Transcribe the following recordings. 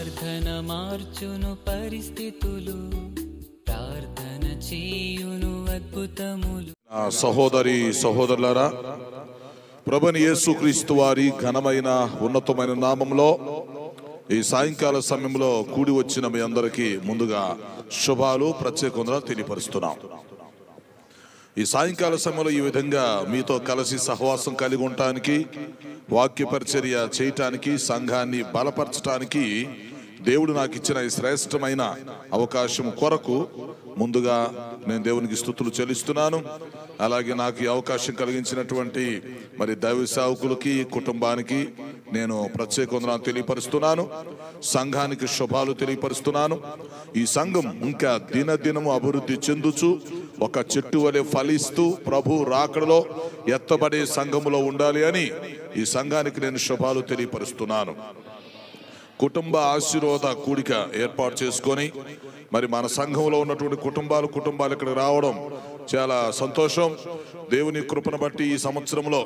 ప్రార్థన మార్చును పరిస్థితులు ప్రార్థన చేయును అద్భుతములు నా సహోదరి సహోదరులారా ప్రభుని యేసుక్రీస్తు వారి ఘనమైన ఉన్నతమైన నామంలో ఈ సాయంకాల సమయంలో కూడి వచ్చిన మీ అందరికీ ముందుగా శుభాలు ప్రత్యేకంగా తెలియపరుస్తున్నాం ఈ సాయంకాల సమయంలో ఈ విధంగా మీతో కలిసి సహవాసం కలిగి ఉండటానికి వాక్య పరిచర్య చేయటానికి సంఘాన్ని బలపరచటానికి దేవుడు నాకు ఇచ్చిన ఈ శ్రేష్టమైన అవకాశం కొరకు ముందుగా నేను దేవునికి స్థుతులు చెల్లిస్తున్నాను అలాగే నాకు ఈ అవకాశం కలిగించినటువంటి మరి దైవ సేవకులకి కుటుంబానికి నేను ప్రత్యేక వందనాలు తెలియపరుస్తున్నాను సంఘానికి శుభాలు తెలియపరుస్తున్నాను ఈ సంఘం ఇంకా దినదినము అభివృద్ధి చెందుచు ఒక చెట్టు వలె ఫలిస్తూ ప్రభు రాకడలో ఎత్తబడే సంఘములో ఉండాలి అని ఈ సంఘానికి నేను శుభాలు తెలియపరుస్తున్నాను కుటుంబ ఆశీర్వాద కూడిక ఏర్పాటు చేసుకొని మరి మన సంఘంలో ఉన్నటువంటి కుటుంబాలు కుటుంబాలు ఇక్కడికి రావడం చాలా సంతోషం దేవుని కృపను బట్టి ఈ సంవత్సరంలో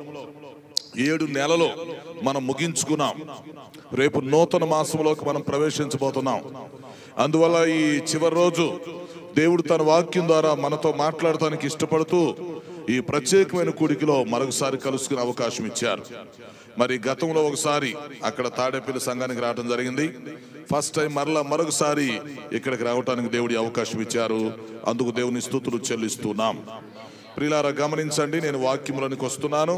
ఏడు నెలలు మనం ముగించుకున్నాం రేపు నూతన మాసంలోకి మనం ప్రవేశించబోతున్నాం అందువల్ల ఈ చివరి రోజు దేవుడు తన వాక్యం ద్వారా మనతో మాట్లాడటానికి ఇష్టపడుతూ ఈ ప్రత్యేకమైన కూడికలో మరొకసారి కలుసుకునే అవకాశం ఇచ్చారు మరి గతంలో ఒకసారి అక్కడ తాడేపల్లి సంఘానికి రావడం జరిగింది ఫస్ట్ టైం మరలా మరొకసారి ఇక్కడికి రావడానికి దేవుడి అవకాశం ఇచ్చారు అందుకు దేవుని స్థుతులు చెల్లిస్తున్నాం ప్రియులారా గమనించండి నేను వాక్యములోనికి వస్తున్నాను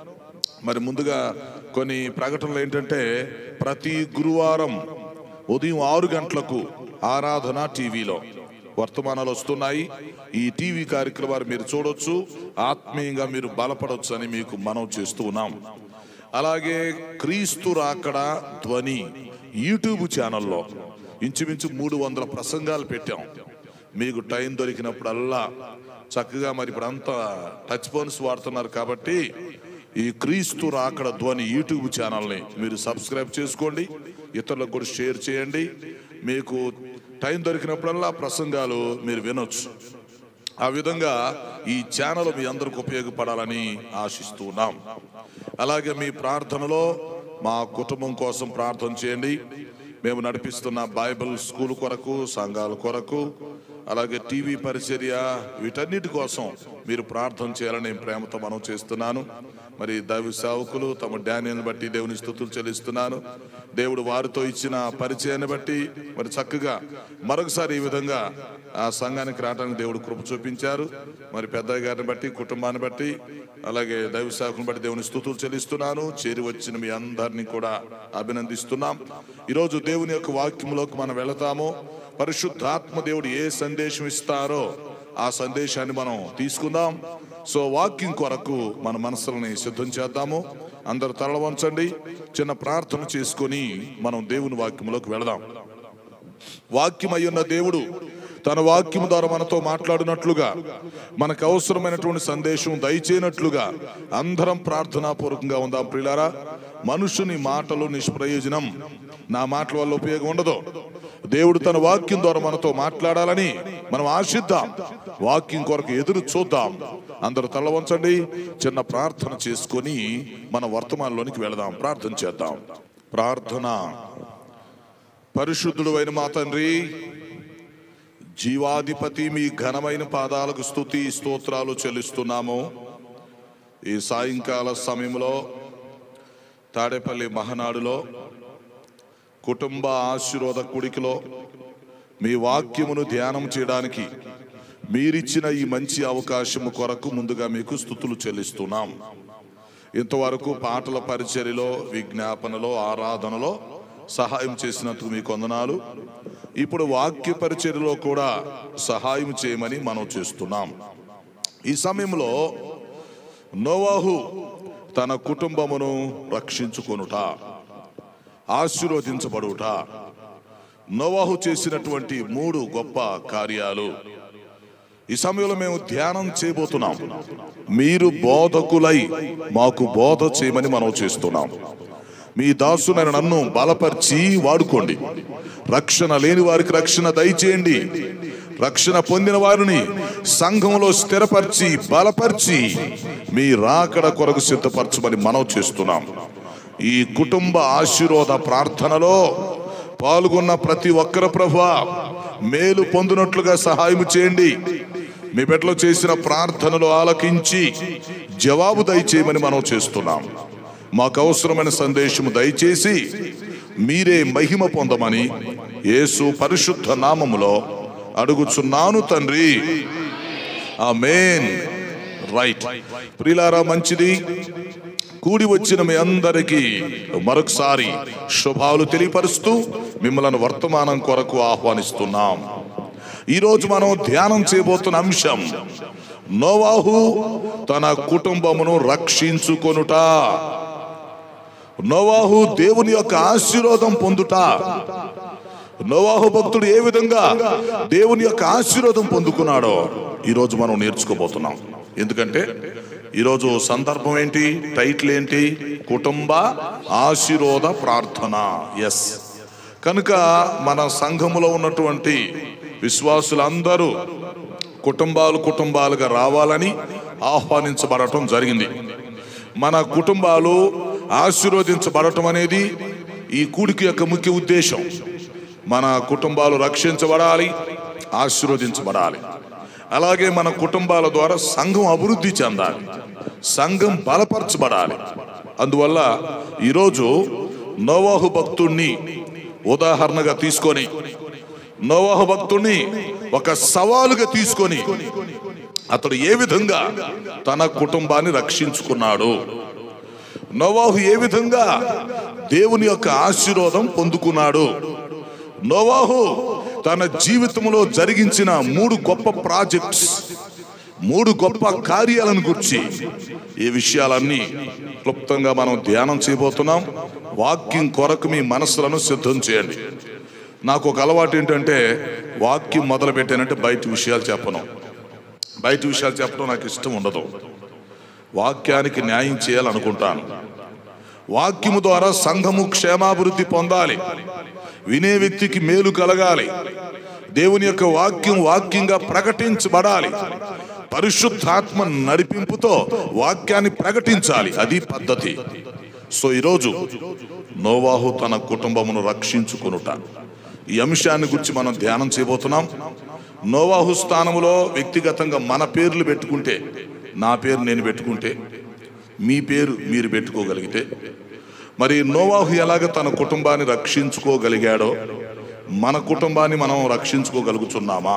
మరి ముందుగా కొన్ని ప్రకటనలు ఏంటంటే ప్రతి గురువారం ఉదయం ఆరు గంటలకు ఆరాధన టీవీలో వర్తమానాలు వస్తున్నాయి ఈ టీవీ కార్యక్రమాలు మీరు చూడొచ్చు ఆత్మీయంగా మీరు బలపడొచ్చు అని మీకు మనం చేస్తూ ఉన్నాం అలాగే క్రీస్తు రాకడ ధ్వని యూట్యూబ్ ఛానల్లో ఇంచుమించు మూడు వందల ప్రసంగాలు పెట్టాం మీకు టైం దొరికినప్పుడల్లా చక్కగా మరి ఇప్పుడు అంతా టచ్ ఫోన్స్ వాడుతున్నారు కాబట్టి ఈ క్రీస్తు రాకడ ధ్వని యూట్యూబ్ ఛానల్ని మీరు సబ్స్క్రైబ్ చేసుకోండి ఇతరులకు కూడా షేర్ చేయండి మీకు టైం దొరికినప్పుడల్లా ప్రసంగాలు మీరు వినొచ్చు ఆ విధంగా ఈ ఛానల్ మీ అందరికి ఉపయోగపడాలని ఆశిస్తున్నాం అలాగే మీ ప్రార్థనలో మా కుటుంబం కోసం ప్రార్థన చేయండి మేము నడిపిస్తున్న బైబిల్ స్కూల్ కొరకు సంఘాల కొరకు అలాగే టీవీ పరిచర్య వీటన్నిటి కోసం మీరు ప్రార్థన చేయాలని నేను ప్రేమతో మనం చేస్తున్నాను మరి దైవ సేవకులు తమ డాన్యాన్ని బట్టి దేవుని స్థుతులు చెల్లిస్తున్నాను దేవుడు వారితో ఇచ్చిన పరిచయాన్ని బట్టి మరి చక్కగా మరొకసారి ఈ విధంగా ఆ సంఘానికి రావడానికి దేవుడు కృప చూపించారు మరి పెద్దయ్య గారిని బట్టి కుటుంబాన్ని బట్టి అలాగే దైవ సేవకుని బట్టి దేవుని స్థుతులు చెల్లిస్తున్నాను చేరి వచ్చిన మీ అందరినీ కూడా అభినందిస్తున్నాం ఈరోజు దేవుని యొక్క వాక్యంలోకి మనం వెళతాము పరిశుద్ధాత్మ దేవుడు ఏ సందేశం ఇస్తారో ఆ సందేశాన్ని మనం తీసుకుందాం సో వాక్యం కొరకు మన మనసులని సిద్ధం చేద్దాము అందరు తల వంచండి చిన్న ప్రార్థన చేసుకొని మనం దేవుని వాక్యంలోకి వెళదాం వాక్యం అయ్యున్న దేవుడు తన వాక్యం ద్వారా మనతో మాట్లాడినట్లుగా మనకు అవసరమైనటువంటి సందేశం దయచేయనట్లుగా అందరం ప్రార్థనాపూర్వకంగా ఉందాం ప్రియులారా మనుషుని మాటలు నిష్ప్రయోజనం నా మాటల వల్ల ఉపయోగం ఉండదు దేవుడు తన వాక్యం ద్వారా మనతో మాట్లాడాలని మనం ఆశిద్దాం వాక్యం కొరకు ఎదురు చూద్దాం అందరూ తల వంచండి చిన్న ప్రార్థన చేసుకొని మన వర్తమానంలోనికి వెళదాం ప్రార్థన చేద్దాం ప్రార్థన పరిశుద్ధుడు అయిన మా తండ్రి జీవాధిపతి మీ ఘనమైన పాదాలకు స్తుతి స్తోత్రాలు చెల్లిస్తున్నాము ఈ సాయంకాల సమయంలో తాడేపల్లి మహనాడులో కుటుంబ ఆశీర్వాద కుడికిలో మీ వాక్యమును ధ్యానం చేయడానికి మీరిచ్చిన ఈ మంచి అవకాశము కొరకు ముందుగా మీకు స్థుతులు చెల్లిస్తున్నాం ఇంతవరకు పాటల పరిచర్యలో విజ్ఞాపనలో ఆరాధనలో సహాయం చేసినందుకు మీకు వందనాలు ఇప్పుడు వాక్య పరిచర్యలో కూడా సహాయం చేయమని మనం చేస్తున్నాం ఈ సమయంలో నోవాహు తన కుటుంబమును రక్షించుకొనుట ఆశీర్వదించబడుట నోవాహు చేసినటువంటి మూడు గొప్ప కార్యాలు ఈ సమయంలో మేము ధ్యానం చేయబోతున్నాం మీరు బోధకులై మాకు బోధ చేయమని మనం చేస్తున్నాం మీ దాసునైన నన్ను బలపరిచి వాడుకోండి రక్షణ లేని వారికి రక్షణ దయచేయండి రక్షణ పొందిన వారిని సంఘంలో స్థిరపరిచి బలపరిచి మీ రాకడ కొరకు సిద్ధపరచమని మనం చేస్తున్నాం ఈ కుటుంబ ఆశీర్వాద ప్రార్థనలో పాల్గొన్న ప్రతి ఒక్కరు ప్రభా మేలు పొందినట్లుగా సహాయం చేయండి మీ బిడ్డలు చేసిన ప్రార్థనలు ఆలకించి జవాబు దయచేయమని మనం చేస్తున్నాం మాకు అవసరమైన సందేశము దయచేసి మీరే మహిమ పొందమని యేసు పరిశుద్ధ నామములో అడుగుచున్నాను తండ్రి ఆమేన్ రైట్ ప్రిలారా మంచిది కూడి వచ్చిన మీ అందరికీ మరొకసారి శుభాలు తెలియపరుస్తూ మిమ్మల్ని వర్తమానం కొరకు ఆహ్వానిస్తున్నాం ఈరోజు మనం ధ్యానం చేయబోతున్న అంశం నోవాహు తన కుటుంబమును రక్షించుకొనుట నోవాహు దేవుని యొక్క ఆశీర్వాదం పొందుట నోవాహు భక్తుడు ఏ విధంగా దేవుని యొక్క ఆశీర్వాదం పొందుకున్నాడో ఈరోజు మనం నేర్చుకోబోతున్నాం ఎందుకంటే ఈరోజు సందర్భం ఏంటి టైటిల్ ఏంటి కుటుంబ ఆశీర్వాద ప్రార్థన ఎస్ కనుక మన సంఘములో ఉన్నటువంటి విశ్వాసులందరూ కుటుంబాలు కుటుంబాలుగా రావాలని ఆహ్వానించబడటం జరిగింది మన కుటుంబాలు ఆశీర్వదించబడటం అనేది ఈ కూడికి యొక్క ముఖ్య ఉద్దేశం మన కుటుంబాలు రక్షించబడాలి ఆశీర్వదించబడాలి అలాగే మన కుటుంబాల ద్వారా సంఘం అభివృద్ధి చెందాలి సంఘం బలపరచబడాలి అందువల్ల ఈరోజు నోవాహు భక్తుణ్ణి ఉదాహరణగా తీసుకొని నోవాహు భక్తుణ్ణి ఒక సవాలుగా తీసుకొని అతడు ఏ విధంగా తన కుటుంబాన్ని రక్షించుకున్నాడు నోవాహు ఏ విధంగా దేవుని యొక్క ఆశీర్వాదం పొందుకున్నాడు నోవాహు తన జీవితంలో జరిగించిన మూడు గొప్ప ప్రాజెక్ట్స్ మూడు గొప్ప కార్యాలను గురించి ఈ విషయాలన్నీ క్లుప్తంగా మనం ధ్యానం చేయబోతున్నాం వాక్యం కొరకు మీ మనసులను సిద్ధం చేయండి నాకు ఒక అలవాటు ఏంటంటే వాక్యం మొదలు పెట్టానంటే బయట విషయాలు చెప్పను బయట విషయాలు చెప్పడం నాకు ఇష్టం ఉండదు వాక్యానికి న్యాయం చేయాలనుకుంటాను వాక్యము ద్వారా సంఘము క్షేమాభివృద్ధి పొందాలి వినే వ్యక్తికి మేలు కలగాలి దేవుని యొక్క వాక్యం వాక్యంగా ప్రకటించబడాలి పరిశుద్ధాత్మ నడిపింపుతో వాక్యాన్ని ప్రకటించాలి అది పద్ధతి సో ఈరోజు నోవాహు తన కుటుంబమును రక్షించుకొనుట ఈ అంశాన్ని గురించి మనం ధ్యానం చేయబోతున్నాం నోవాహు స్థానంలో వ్యక్తిగతంగా మన పేర్లు పెట్టుకుంటే నా పేరు నేను పెట్టుకుంటే మీ పేరు మీరు పెట్టుకోగలిగితే మరి నోవాహు ఎలాగ తన కుటుంబాన్ని రక్షించుకోగలిగాడో మన కుటుంబాన్ని మనం రక్షించుకోగలుగుతున్నామా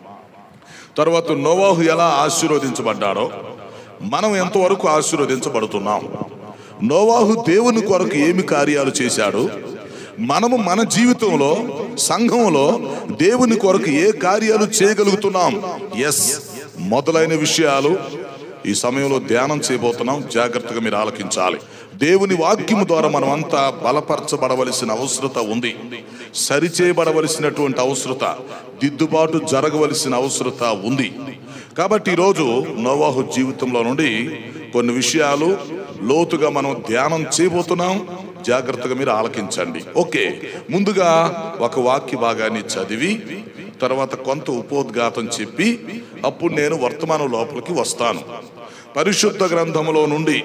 తర్వాత నోవాహు ఎలా ఆశీర్వదించబడ్డాడో మనం ఎంతవరకు ఆశీర్వదించబడుతున్నాం నోవాహు దేవుని కొరకు ఏమి కార్యాలు చేశాడు మనము మన జీవితంలో సంఘంలో దేవుని కొరకు ఏ కార్యాలు చేయగలుగుతున్నాం ఎస్ మొదలైన విషయాలు ఈ సమయంలో ధ్యానం చేయబోతున్నాం జాగ్రత్తగా మీరు ఆలకించాలి దేవుని వాక్యము ద్వారా మనం అంతా బలపరచబడవలసిన అవసరత ఉంది సరిచేయబడవలసినటువంటి అవసరత దిద్దుబాటు జరగవలసిన అవసరత ఉంది కాబట్టి ఈరోజు నోవాహు జీవితంలో నుండి కొన్ని విషయాలు లోతుగా మనం ధ్యానం చేయబోతున్నాం జాగ్రత్తగా మీరు ఆలకించండి ఓకే ముందుగా ఒక వాక్య భాగాన్ని చదివి తర్వాత కొంత ఉపోద్ఘాతం చెప్పి అప్పుడు నేను వర్తమానం లోపలికి వస్తాను పరిశుద్ధ గ్రంథములో నుండి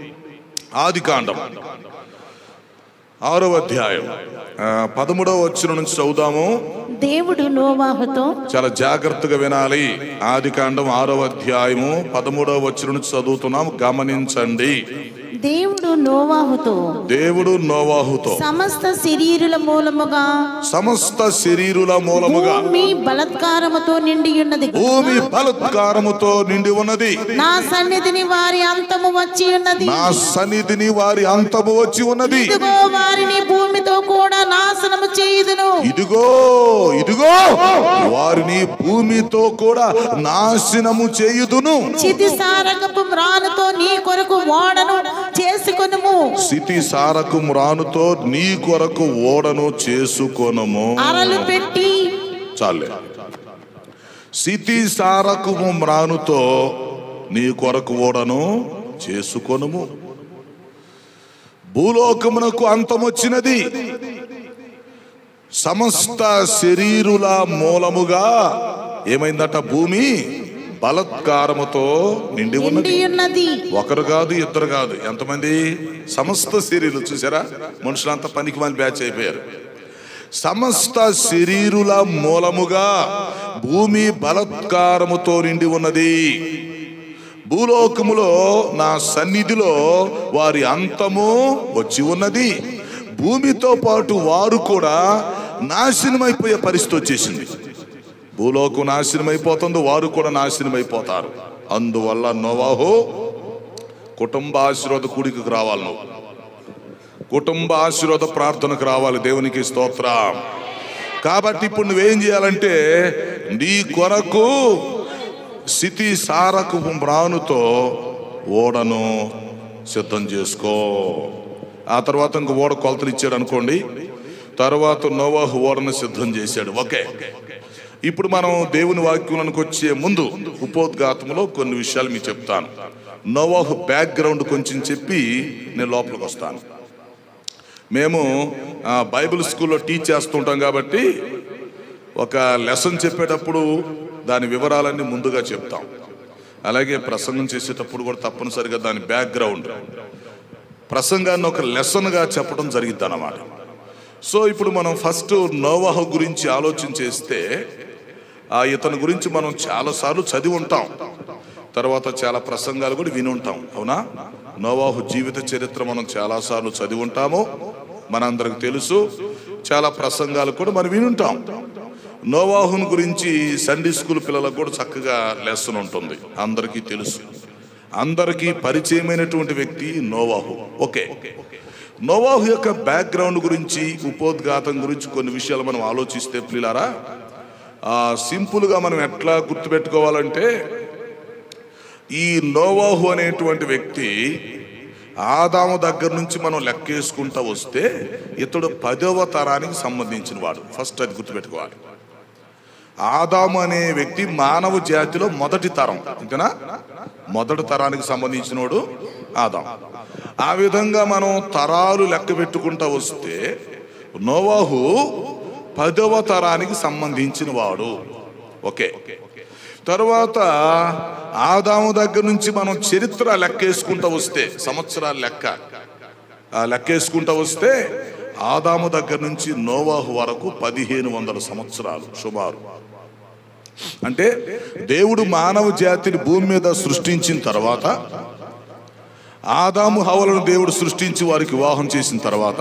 ఆది కాండం ఆరవ అధ్యాయం ఆ, పదమూడవ వచ్చిన నుంచి చదువుదాము దేవుడు నోవాహుతో చాలా జాగ్రత్తగా వినాలి ఆది కాండం ఆరవ అధ్యాయము పదమూడవ వచ్చిన నుంచి చదువుతున్నాం గమనించండి దేవుడు నోవాహుతో దేవుడు నోవాహుతో సమస్త శరీరుల మూలముగా సమస్త శరీరుల మూలముగా భూమి బలత్కారముతో నిండి ఉన్నది భూమి బలత్కారముతో నిండి ఉన్నది నా సన్నిధిని వారి అంతము వచ్చి ఉన్నది నా సన్నిధిని వారి అంతము వచ్చి ఉన్నది ఇదిగో వారిని భూమితో కూడా నాశనము చేయుదును ఇదిగో ఇదిగో వారిని భూమితో కూడా నాశనము చేయుదును చితి సారకపు మ్రానుతో నీ కొరకు ఓడను చేసుకొనుము స్థితి సారకు మ్రానుతో నీ కొరకు ఓడను చేసుకొనము అరలు పెట్టి చాలే స్థితి సారకు మ్రానుతో నీ కొరకు ఓడను చేసుకొనుము భూలోకమునకు అంతమొచ్చినది సమస్త శరీరుల మూలముగా ఏమైందట భూమి బలత్కారముతో నిండి ఉన్నది నిండి ఉన్నది ఒకరు కాదు ఇద్దరు కాదు ఎంతమంది సమస్త శరీరాలు చూసారా మనుషులంతా పనికి మళ్ళీ బ్యాచ్ అయిపోయారు సమస్త శరీరుల మూలముగా భూమి బలత్కారముతో నిండి ఉన్నది భూలోకములో నా సన్నిధిలో వారి అంతము వచ్చి ఉన్నది భూమితో పాటు వారు కూడా నాశనమైపోయే పరిస్థితి వచ్చేసింది భూలోకం నాశనమైపోతుంది వారు కూడా నాశనమైపోతారు అందువల్ల నోవాహు కుటుంబ ఆశీర్వాద కూడికకు రావాలి నువ్వు కుటుంబ ఆశీర్వాద ప్రార్థనకు రావాలి దేవునికి స్తోత్రం కాబట్టి ఇప్పుడు నువ్వేం చేయాలంటే నీ కొరకు స్థితి సారకు మ్రానుతో ఓడను సిద్ధం చేసుకో ఆ తర్వాత ఇంక ఓడ కొలతలు ఇచ్చాడు అనుకోండి తర్వాత నోవాహు ఓడను సిద్ధం చేశాడు ఓకే ఇప్పుడు మనం దేవుని వాక్యంలోకి వచ్చే ముందు ఉపోద్ఘాతంలో కొన్ని విషయాలు మీకు చెప్తాను నోవాహు బ్యాక్గ్రౌండ్ కొంచెం చెప్పి నేను లోపలికి వస్తాను మేము ఆ, బైబిల్ స్కూల్లో టీచ్ చేస్తుంటాం కాబట్టి ఒక లెసన్ చెప్పేటప్పుడు దాని వివరాలన్నీ ముందుగా చెప్తాం అలాగే ప్రసంగం చేసేటప్పుడు కూడా తప్పనిసరిగా దాని బ్యాక్గ్రౌండ్ ప్రసంగాన్ని ఒక లెసన్గా చెప్పడం జరిగింది అన్నమాట సో ఇప్పుడు మనం ఫస్ట్ నోవాహు గురించి ఆలోచన చేస్తే ఆ ఇతని గురించి మనం చాలాసార్లు చదివి ఉంటాం తర్వాత చాలా ప్రసంగాలు కూడా విని ఉంటాం అవునా నోవాహు జీవిత చరిత్ర మనం చాలాసార్లు చదివి ఉంటాము మనందరికి తెలుసు చాలా ప్రసంగాలు కూడా మనం విని ఉంటాం నోవాహుని గురించి సండే స్కూల్ పిల్లలకు కూడా చక్కగా లెసన్ ఉంటుంది అందరికీ తెలుసు అందరికీ పరిచయమైనటువంటి వ్యక్తి నోవాహు ఓకే నోవాహు యొక్క బ్యాక్గ్రౌండ్ గురించి ఉపోద్ఘాతం గురించి కొన్ని విషయాలు మనం ఆలోచిస్తే ప్రిలారా ఆ సింపుల్గా మనం ఎట్లా గుర్తుపెట్టుకోవాలంటే ఈ నోవాహు అనేటువంటి వ్యక్తి ఆదాము దగ్గర నుంచి మనం లెక్కేసుకుంటా వస్తే ఇతడు పదవ తరానికి సంబంధించిన వాడు ఫస్ట్ అది గుర్తుపెట్టుకోవాలి ఆదాము అనే వ్యక్తి మానవ జాతిలో మొదటి తరం అంతేనా మొదటి తరానికి సంబంధించినోడు ఆదాం ఆ విధంగా మనం తరాలు లెక్క పెట్టుకుంటా వస్తే నోవాహు పదవ తరానికి సంబంధించిన వాడు ఓకే తరువాత ఆదాము దగ్గర నుంచి మనం చరిత్ర లెక్కేసుకుంటా వస్తే సంవత్సరాల లెక్క ఆ లెక్కేసుకుంటా వస్తే ఆదాము దగ్గర నుంచి నోవాహు వరకు పదిహేను వందల సంవత్సరాలు సుమారు అంటే దేవుడు మానవ జాతిని భూమి మీద సృష్టించిన తర్వాత ఆదాము హవలను దేవుడు సృష్టించి వారికి వివాహం చేసిన తర్వాత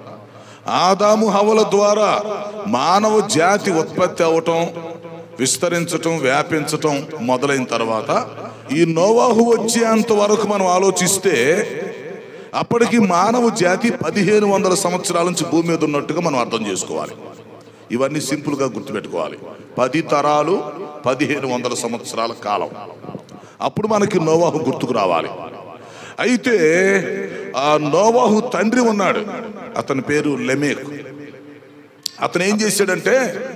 ఆదాము హవల ద్వారా మానవ జాతి ఉత్పత్తి అవటం విస్తరించటం వ్యాపించటం మొదలైన తర్వాత ఈ నోవాహు వచ్చేంత వరకు మనం ఆలోచిస్తే అప్పటికి మానవ జాతి పదిహేను వందల సంవత్సరాల నుంచి భూమి మీద ఉన్నట్టుగా మనం అర్థం చేసుకోవాలి ఇవన్నీ సింపుల్గా గుర్తుపెట్టుకోవాలి పది తరాలు పదిహేను వందల సంవత్సరాల కాలం అప్పుడు మనకి నోవాహు గుర్తుకు రావాలి అయితే ఆ నోవాహు తండ్రి ఉన్నాడు అతని పేరు లెమేక్ అతను ఏం చేశాడంటే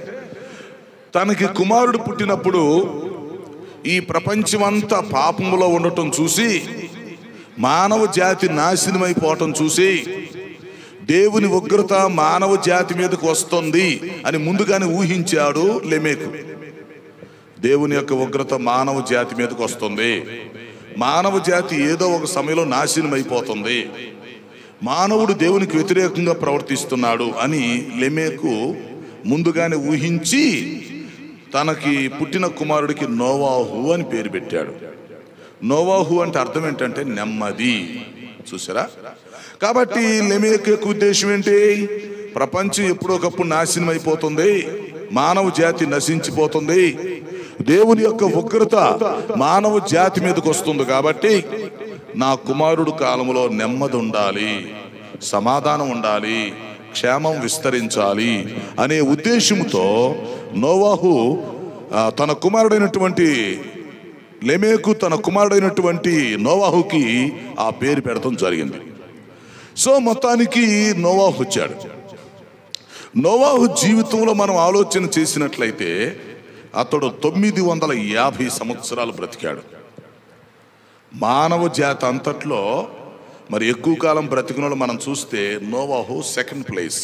తనకి కుమారుడు పుట్టినప్పుడు ఈ ప్రపంచమంతా పాపములో ఉండటం చూసి మానవ జాతి నాశనమైపోవటం చూసి దేవుని ఉగ్రత మానవ జాతి మీదకు వస్తుంది అని ముందుగానే ఊహించాడు లెమేకు దేవుని యొక్క ఉగ్రత మానవ జాతి మీదకు వస్తుంది మానవ జాతి ఏదో ఒక సమయంలో నాశనం అయిపోతుంది మానవుడు దేవునికి వ్యతిరేకంగా ప్రవర్తిస్తున్నాడు అని లెమేకు ముందుగానే ఊహించి తనకి పుట్టిన కుమారుడికి నోవాహు అని పేరు పెట్టాడు నోవాహు అంటే అర్థం ఏంటంటే నెమ్మది చూసారా కాబట్టి లెమేక్ యొక్క ఉద్దేశం ఏంటి ప్రపంచం ఎప్పుడోకప్పుడు నాశనం అయిపోతుంది మానవ జాతి నశించిపోతుంది దేవుని యొక్క ఉగ్రత మానవ జాతి మీదకి వస్తుంది కాబట్టి నా కుమారుడు కాలంలో నెమ్మది ఉండాలి సమాధానం ఉండాలి క్షేమం విస్తరించాలి అనే ఉద్దేశంతో నోవాహు ఆ, తన కుమారుడైనటువంటి లెమేకు తన కుమారుడైనటువంటి నోవాహుకి ఆ పేరు పెడతాం జరిగింది సో మొత్తానికి నోవాహు వచ్చాడు నోవాహు జీవితంలో మనం ఆలోచన చేసినట్లయితే అతడు తొమ్మిది వందల యాభై సంవత్సరాలు బ్రతికాడు మానవ జాతి అంతట్లో మరి ఎక్కువ కాలం బ్రతికిన వాళ్ళు మనం చూస్తే నోవాహు సెకండ్ ప్లేస్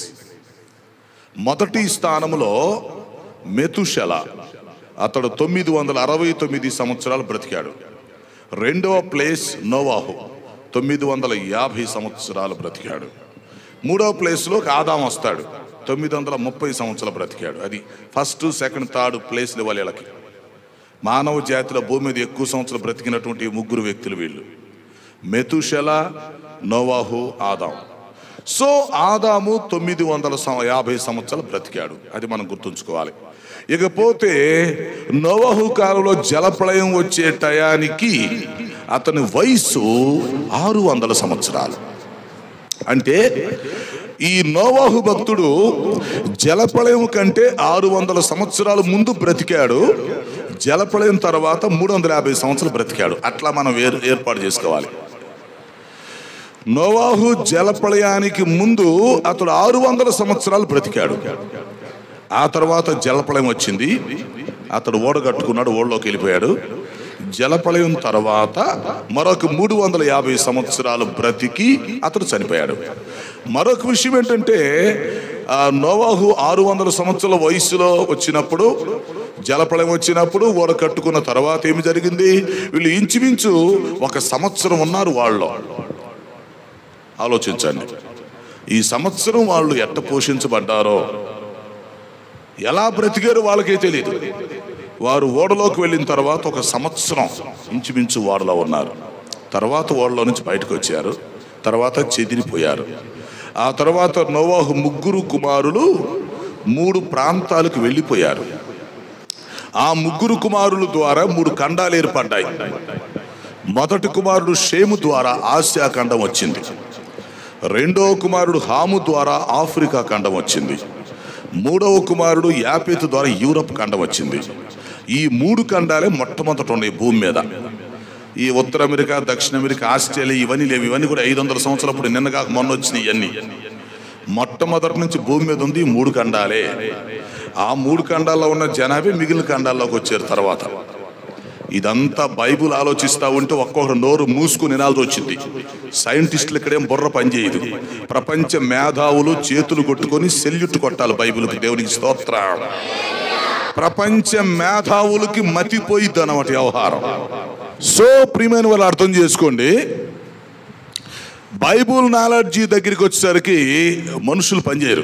మొదటి స్థానంలో మెతుషల అతడు తొమ్మిది వందల అరవై తొమ్మిది సంవత్సరాలు బ్రతికాడు రెండవ ప్లేస్ నోవాహు తొమ్మిది వందల యాభై సంవత్సరాలు బ్రతికాడు మూడవ ప్లేస్లో ఆదాం వస్తాడు తొమ్మిది వందల ముప్పై సంవత్సరాలు బ్రతికాడు అది ఫస్ట్ సెకండ్ థర్డ్ ప్లేస్లు ఇవ్వాలి వీళ్ళకి మానవ జాతిలో భూమి మీద ఎక్కువ సంవత్సరాలు బ్రతికినటువంటి ఈ ముగ్గురు వ్యక్తులు వీళ్ళు మెతుషల నోవాహు ఆదాం సో ఆదాము తొమ్మిది వందల సం- యాభై సంవత్సరాలు బ్రతికాడు అది మనం గుర్తుంచుకోవాలి ఇకపోతే నోవహు కాలంలో జలప్రళయం వచ్చే టయానికి అతని వయసు ఆరు వందల సంవత్సరాలు అంటే ఈ నోవాహు భక్తుడు జలప్రళయం కంటే ఆరు వందల సంవత్సరాల ముందు బ్రతికాడు జలప్రళయం తర్వాత మూడు వందల యాభై సంవత్సరాలు బ్రతికాడు అట్లా మనం వేరు ఏర్పాటు చేసుకోవాలి నోవాహు జలప్రళయానికి ముందు అతడు ఆరు వందల సంవత్సరాలు బ్రతికాడు ఆ తర్వాత జలప్రళయం వచ్చింది అతడు ఓడగట్టుకున్నాడు ఓడలోకి వెళ్ళిపోయాడు జలప్రళయం తర్వాత మరొక మూడు వందల యాభై సంవత్సరాలు బ్రతికి అతడు చనిపోయాడు మరొక విషయం ఏంటంటే ఆ నోవాహు ఆరు వందల సంవత్సరాల వయసులో వచ్చినప్పుడు జలప్రళయం వచ్చినప్పుడు ఓడ కట్టుకున్న తర్వాత ఏమి జరిగింది వీళ్ళు ఇంచుమించు ఒక సంవత్సరం ఉన్నారు వాళ్ళు ఆలోచించండి ఈ సంవత్సరం వాళ్ళు ఎట్ట పోషించబడ్డారో ఎలా బ్రతికారో వాళ్ళకే తెలియదు వారు ఓడలోకి వెళ్ళిన తర్వాత ఒక సంవత్సరం ఇంచుమించు ఓడలో ఉన్నారు తర్వాత ఓడలో నుంచి బయటకు వచ్చారు తర్వాత చెదిరిపోయారు ఆ తర్వాత నోవాహు ముగ్గురు కుమారులు మూడు ప్రాంతాలకు వెళ్ళిపోయారు ఆ ముగ్గురు కుమారుల ద్వారా మూడు ఖండాలు ఏర్పడ్డాయి మొదటి కుమారుడు షేము ద్వారా ఆసియా ఖండం వచ్చింది రెండవ కుమారుడు హాము ద్వారా ఆఫ్రికా ఖండం వచ్చింది మూడవ కుమారుడు యాపేతు ద్వారా యూరప్ ఖండం వచ్చింది ఈ మూడు ఖండాలే మొట్టమొదట ఉన్నాయి భూమి మీద ఈ ఉత్తర అమెరికా దక్షిణ అమెరికా ఆస్ట్రేలియా ఇవన్నీ లేవు ఇవన్నీ కూడా ఐదు వందల సంవత్సరాలు అప్పుడు నిన్నగా మొన్న వచ్చినాయి ఇవన్నీ మొట్టమొదటి నుంచి భూమి మీద ఉంది ఈ మూడు ఖండాలే ఆ మూడు ఖండాల్లో ఉన్న జనాభే మిగిలిన ఖండాల్లోకి వచ్చారు తర్వాత ఇదంతా బైబుల్ ఆలోచిస్తా ఉంటే ఒక్కొక్కరు నోరు మూసుకుని వినాల్సి వచ్చింది సైంటిస్టులు ఇక్కడేం బుర్ర పనిచేయదు ప్రపంచ మేధావులు చేతులు కొట్టుకొని సెల్యూట్ కొట్టాలి బైబిల్కి దేవునికి స్తోత్రం ప్రపంచ మేధావులకి మతిపోయిద్ది అన్నమాట వ్యవహారం సో ప్రియమైన వాళ్ళు అర్థం చేసుకోండి బైబుల్ నాలెడ్జీ దగ్గరికి వచ్చేసరికి మనుషులు పనిచేయరు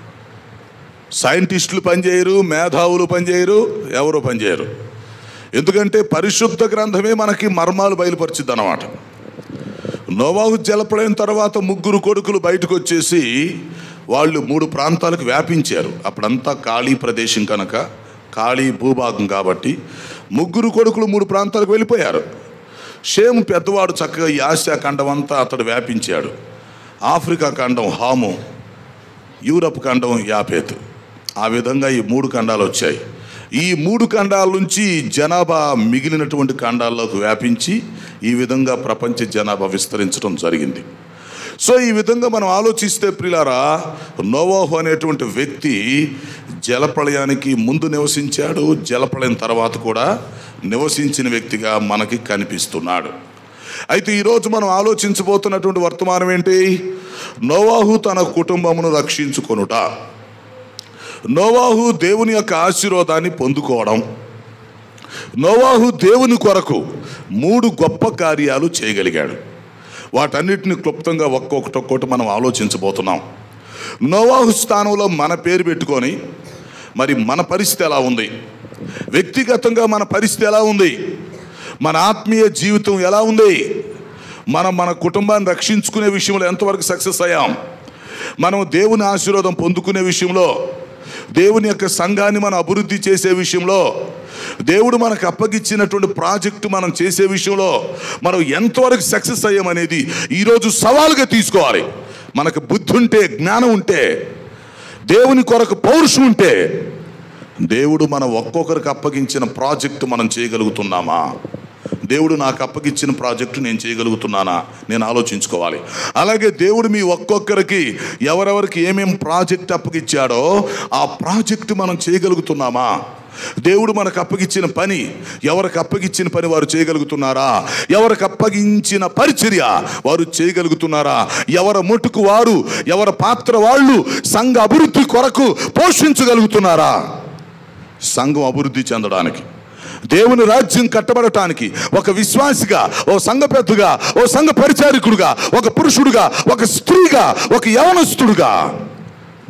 సైంటిస్టులు పనిచేయరు మేధావులు పనిచేయరు ఎవరు పనిచేయరు ఎందుకంటే పరిశుద్ధ గ్రంథమే మనకి మర్మాలు బయలుపరిచిద్ది అన్నమాట నోవాహు జలప్రళయం తర్వాత ముగ్గురు కొడుకులు బయటకు వచ్చేసి వాళ్ళు మూడు ప్రాంతాలకు వ్యాపించారు అప్పుడంతా ఖాళీ ప్రదేశం కనుక ఖాళీ భూభాగం కాబట్టి ముగ్గురు కొడుకులు మూడు ప్రాంతాలకు వెళ్ళిపోయారు షేము పెద్దవాడు చక్కగా ఈ ఆసియా ఖండం అంతా అతడు వ్యాపించాడు ఆఫ్రికా ఖండం హాము యూరప్ ఖండం యాపేతు ఆ విధంగా ఈ మూడు ఖండాలు వచ్చాయి ఈ మూడు ఖండాల నుంచి జనాభా మిగిలినటువంటి ఖండాల్లోకి వ్యాపించి ఈ విధంగా ప్రపంచ జనాభా విస్తరించడం జరిగింది సో ఈ విధంగా మనం ఆలోచిస్తే ప్రిలారా నోవాహు అనేటువంటి వ్యక్తి జలప్రళయానికి ముందు నివసించాడు జలప్రళయం తర్వాత కూడా నివసించిన వ్యక్తిగా మనకి కనిపిస్తున్నాడు అయితే ఈరోజు మనం ఆలోచించబోతున్నటువంటి వర్తమానం ఏంటి నోవాహు తన కుటుంబమును రక్షించుకొనుట నోవాహు దేవుని యొక్క ఆశీర్వాదాన్ని పొందుకోవడం నోవాహు దేవుని కొరకు మూడు గొప్ప కార్యాలు చేయగలిగాడు వాటన్నిటిని క్లుప్తంగా ఒక్కొక్కటి ఒక్కొక్కటి మనం ఆలోచించబోతున్నాం నోవాహు స్థానంలో మన పేరు పెట్టుకొని మరి మన పరిస్థితి ఎలా ఉంది వ్యక్తిగతంగా మన పరిస్థితి ఎలా ఉంది మన ఆత్మీయ జీవితం ఎలా ఉంది మనం మన కుటుంబాన్ని రక్షించుకునే విషయంలో ఎంతవరకు సక్సెస్ అయ్యాం మనం దేవుని ఆశీర్వాదం పొందుకునే విషయంలో దేవుని యొక్క సంఘాన్ని మనం అభివృద్ధి చేసే విషయంలో దేవుడు మనకు అప్పగిచ్చినటువంటి ప్రాజెక్టు మనం చేసే విషయంలో మనం ఎంతవరకు సక్సెస్ అయ్యామనేది ఈరోజు సవాలుగా తీసుకోవాలి మనకు బుద్ధి ఉంటే జ్ఞానం ఉంటే దేవుని కొరకు పౌరుషం ఉంటే దేవుడు మన ఒక్కొక్కరికి అప్పగించిన ప్రాజెక్టు మనం చేయగలుగుతున్నామా దేవుడు నాకు అప్పగిచ్చిన ప్రాజెక్టు నేను చేయగలుగుతున్నానా నేను ఆలోచించుకోవాలి అలాగే దేవుడు మీ ఒక్కొక్కరికి ఎవరెవరికి ఏమేం ప్రాజెక్ట్ అప్పగిచ్చాడో ఆ ప్రాజెక్టు మనం చేయగలుగుతున్నామా దేవుడు మనకు అప్పగించిన పని ఎవరికి అప్పగించిన పని వారు చేయగలుగుతున్నారా ఎవరికి అప్పగించిన పరిచర్య వారు చేయగలుగుతున్నారా ఎవరి ముట్టుకు వారు ఎవరి పాత్ర వాళ్ళు సంఘ అభివృద్ధి కొరకు పోషించగలుగుతున్నారా సంఘం అభివృద్ధి చెందడానికి దేవుని రాజ్యం కట్టబడటానికి ఒక విశ్వాసిగా ఓ సంఘ పెద్దగా ఓ సంఘ పరిచారికుడుగా ఒక పురుషుడుగా ఒక స్త్రీగా ఒక యవనస్తుడుగా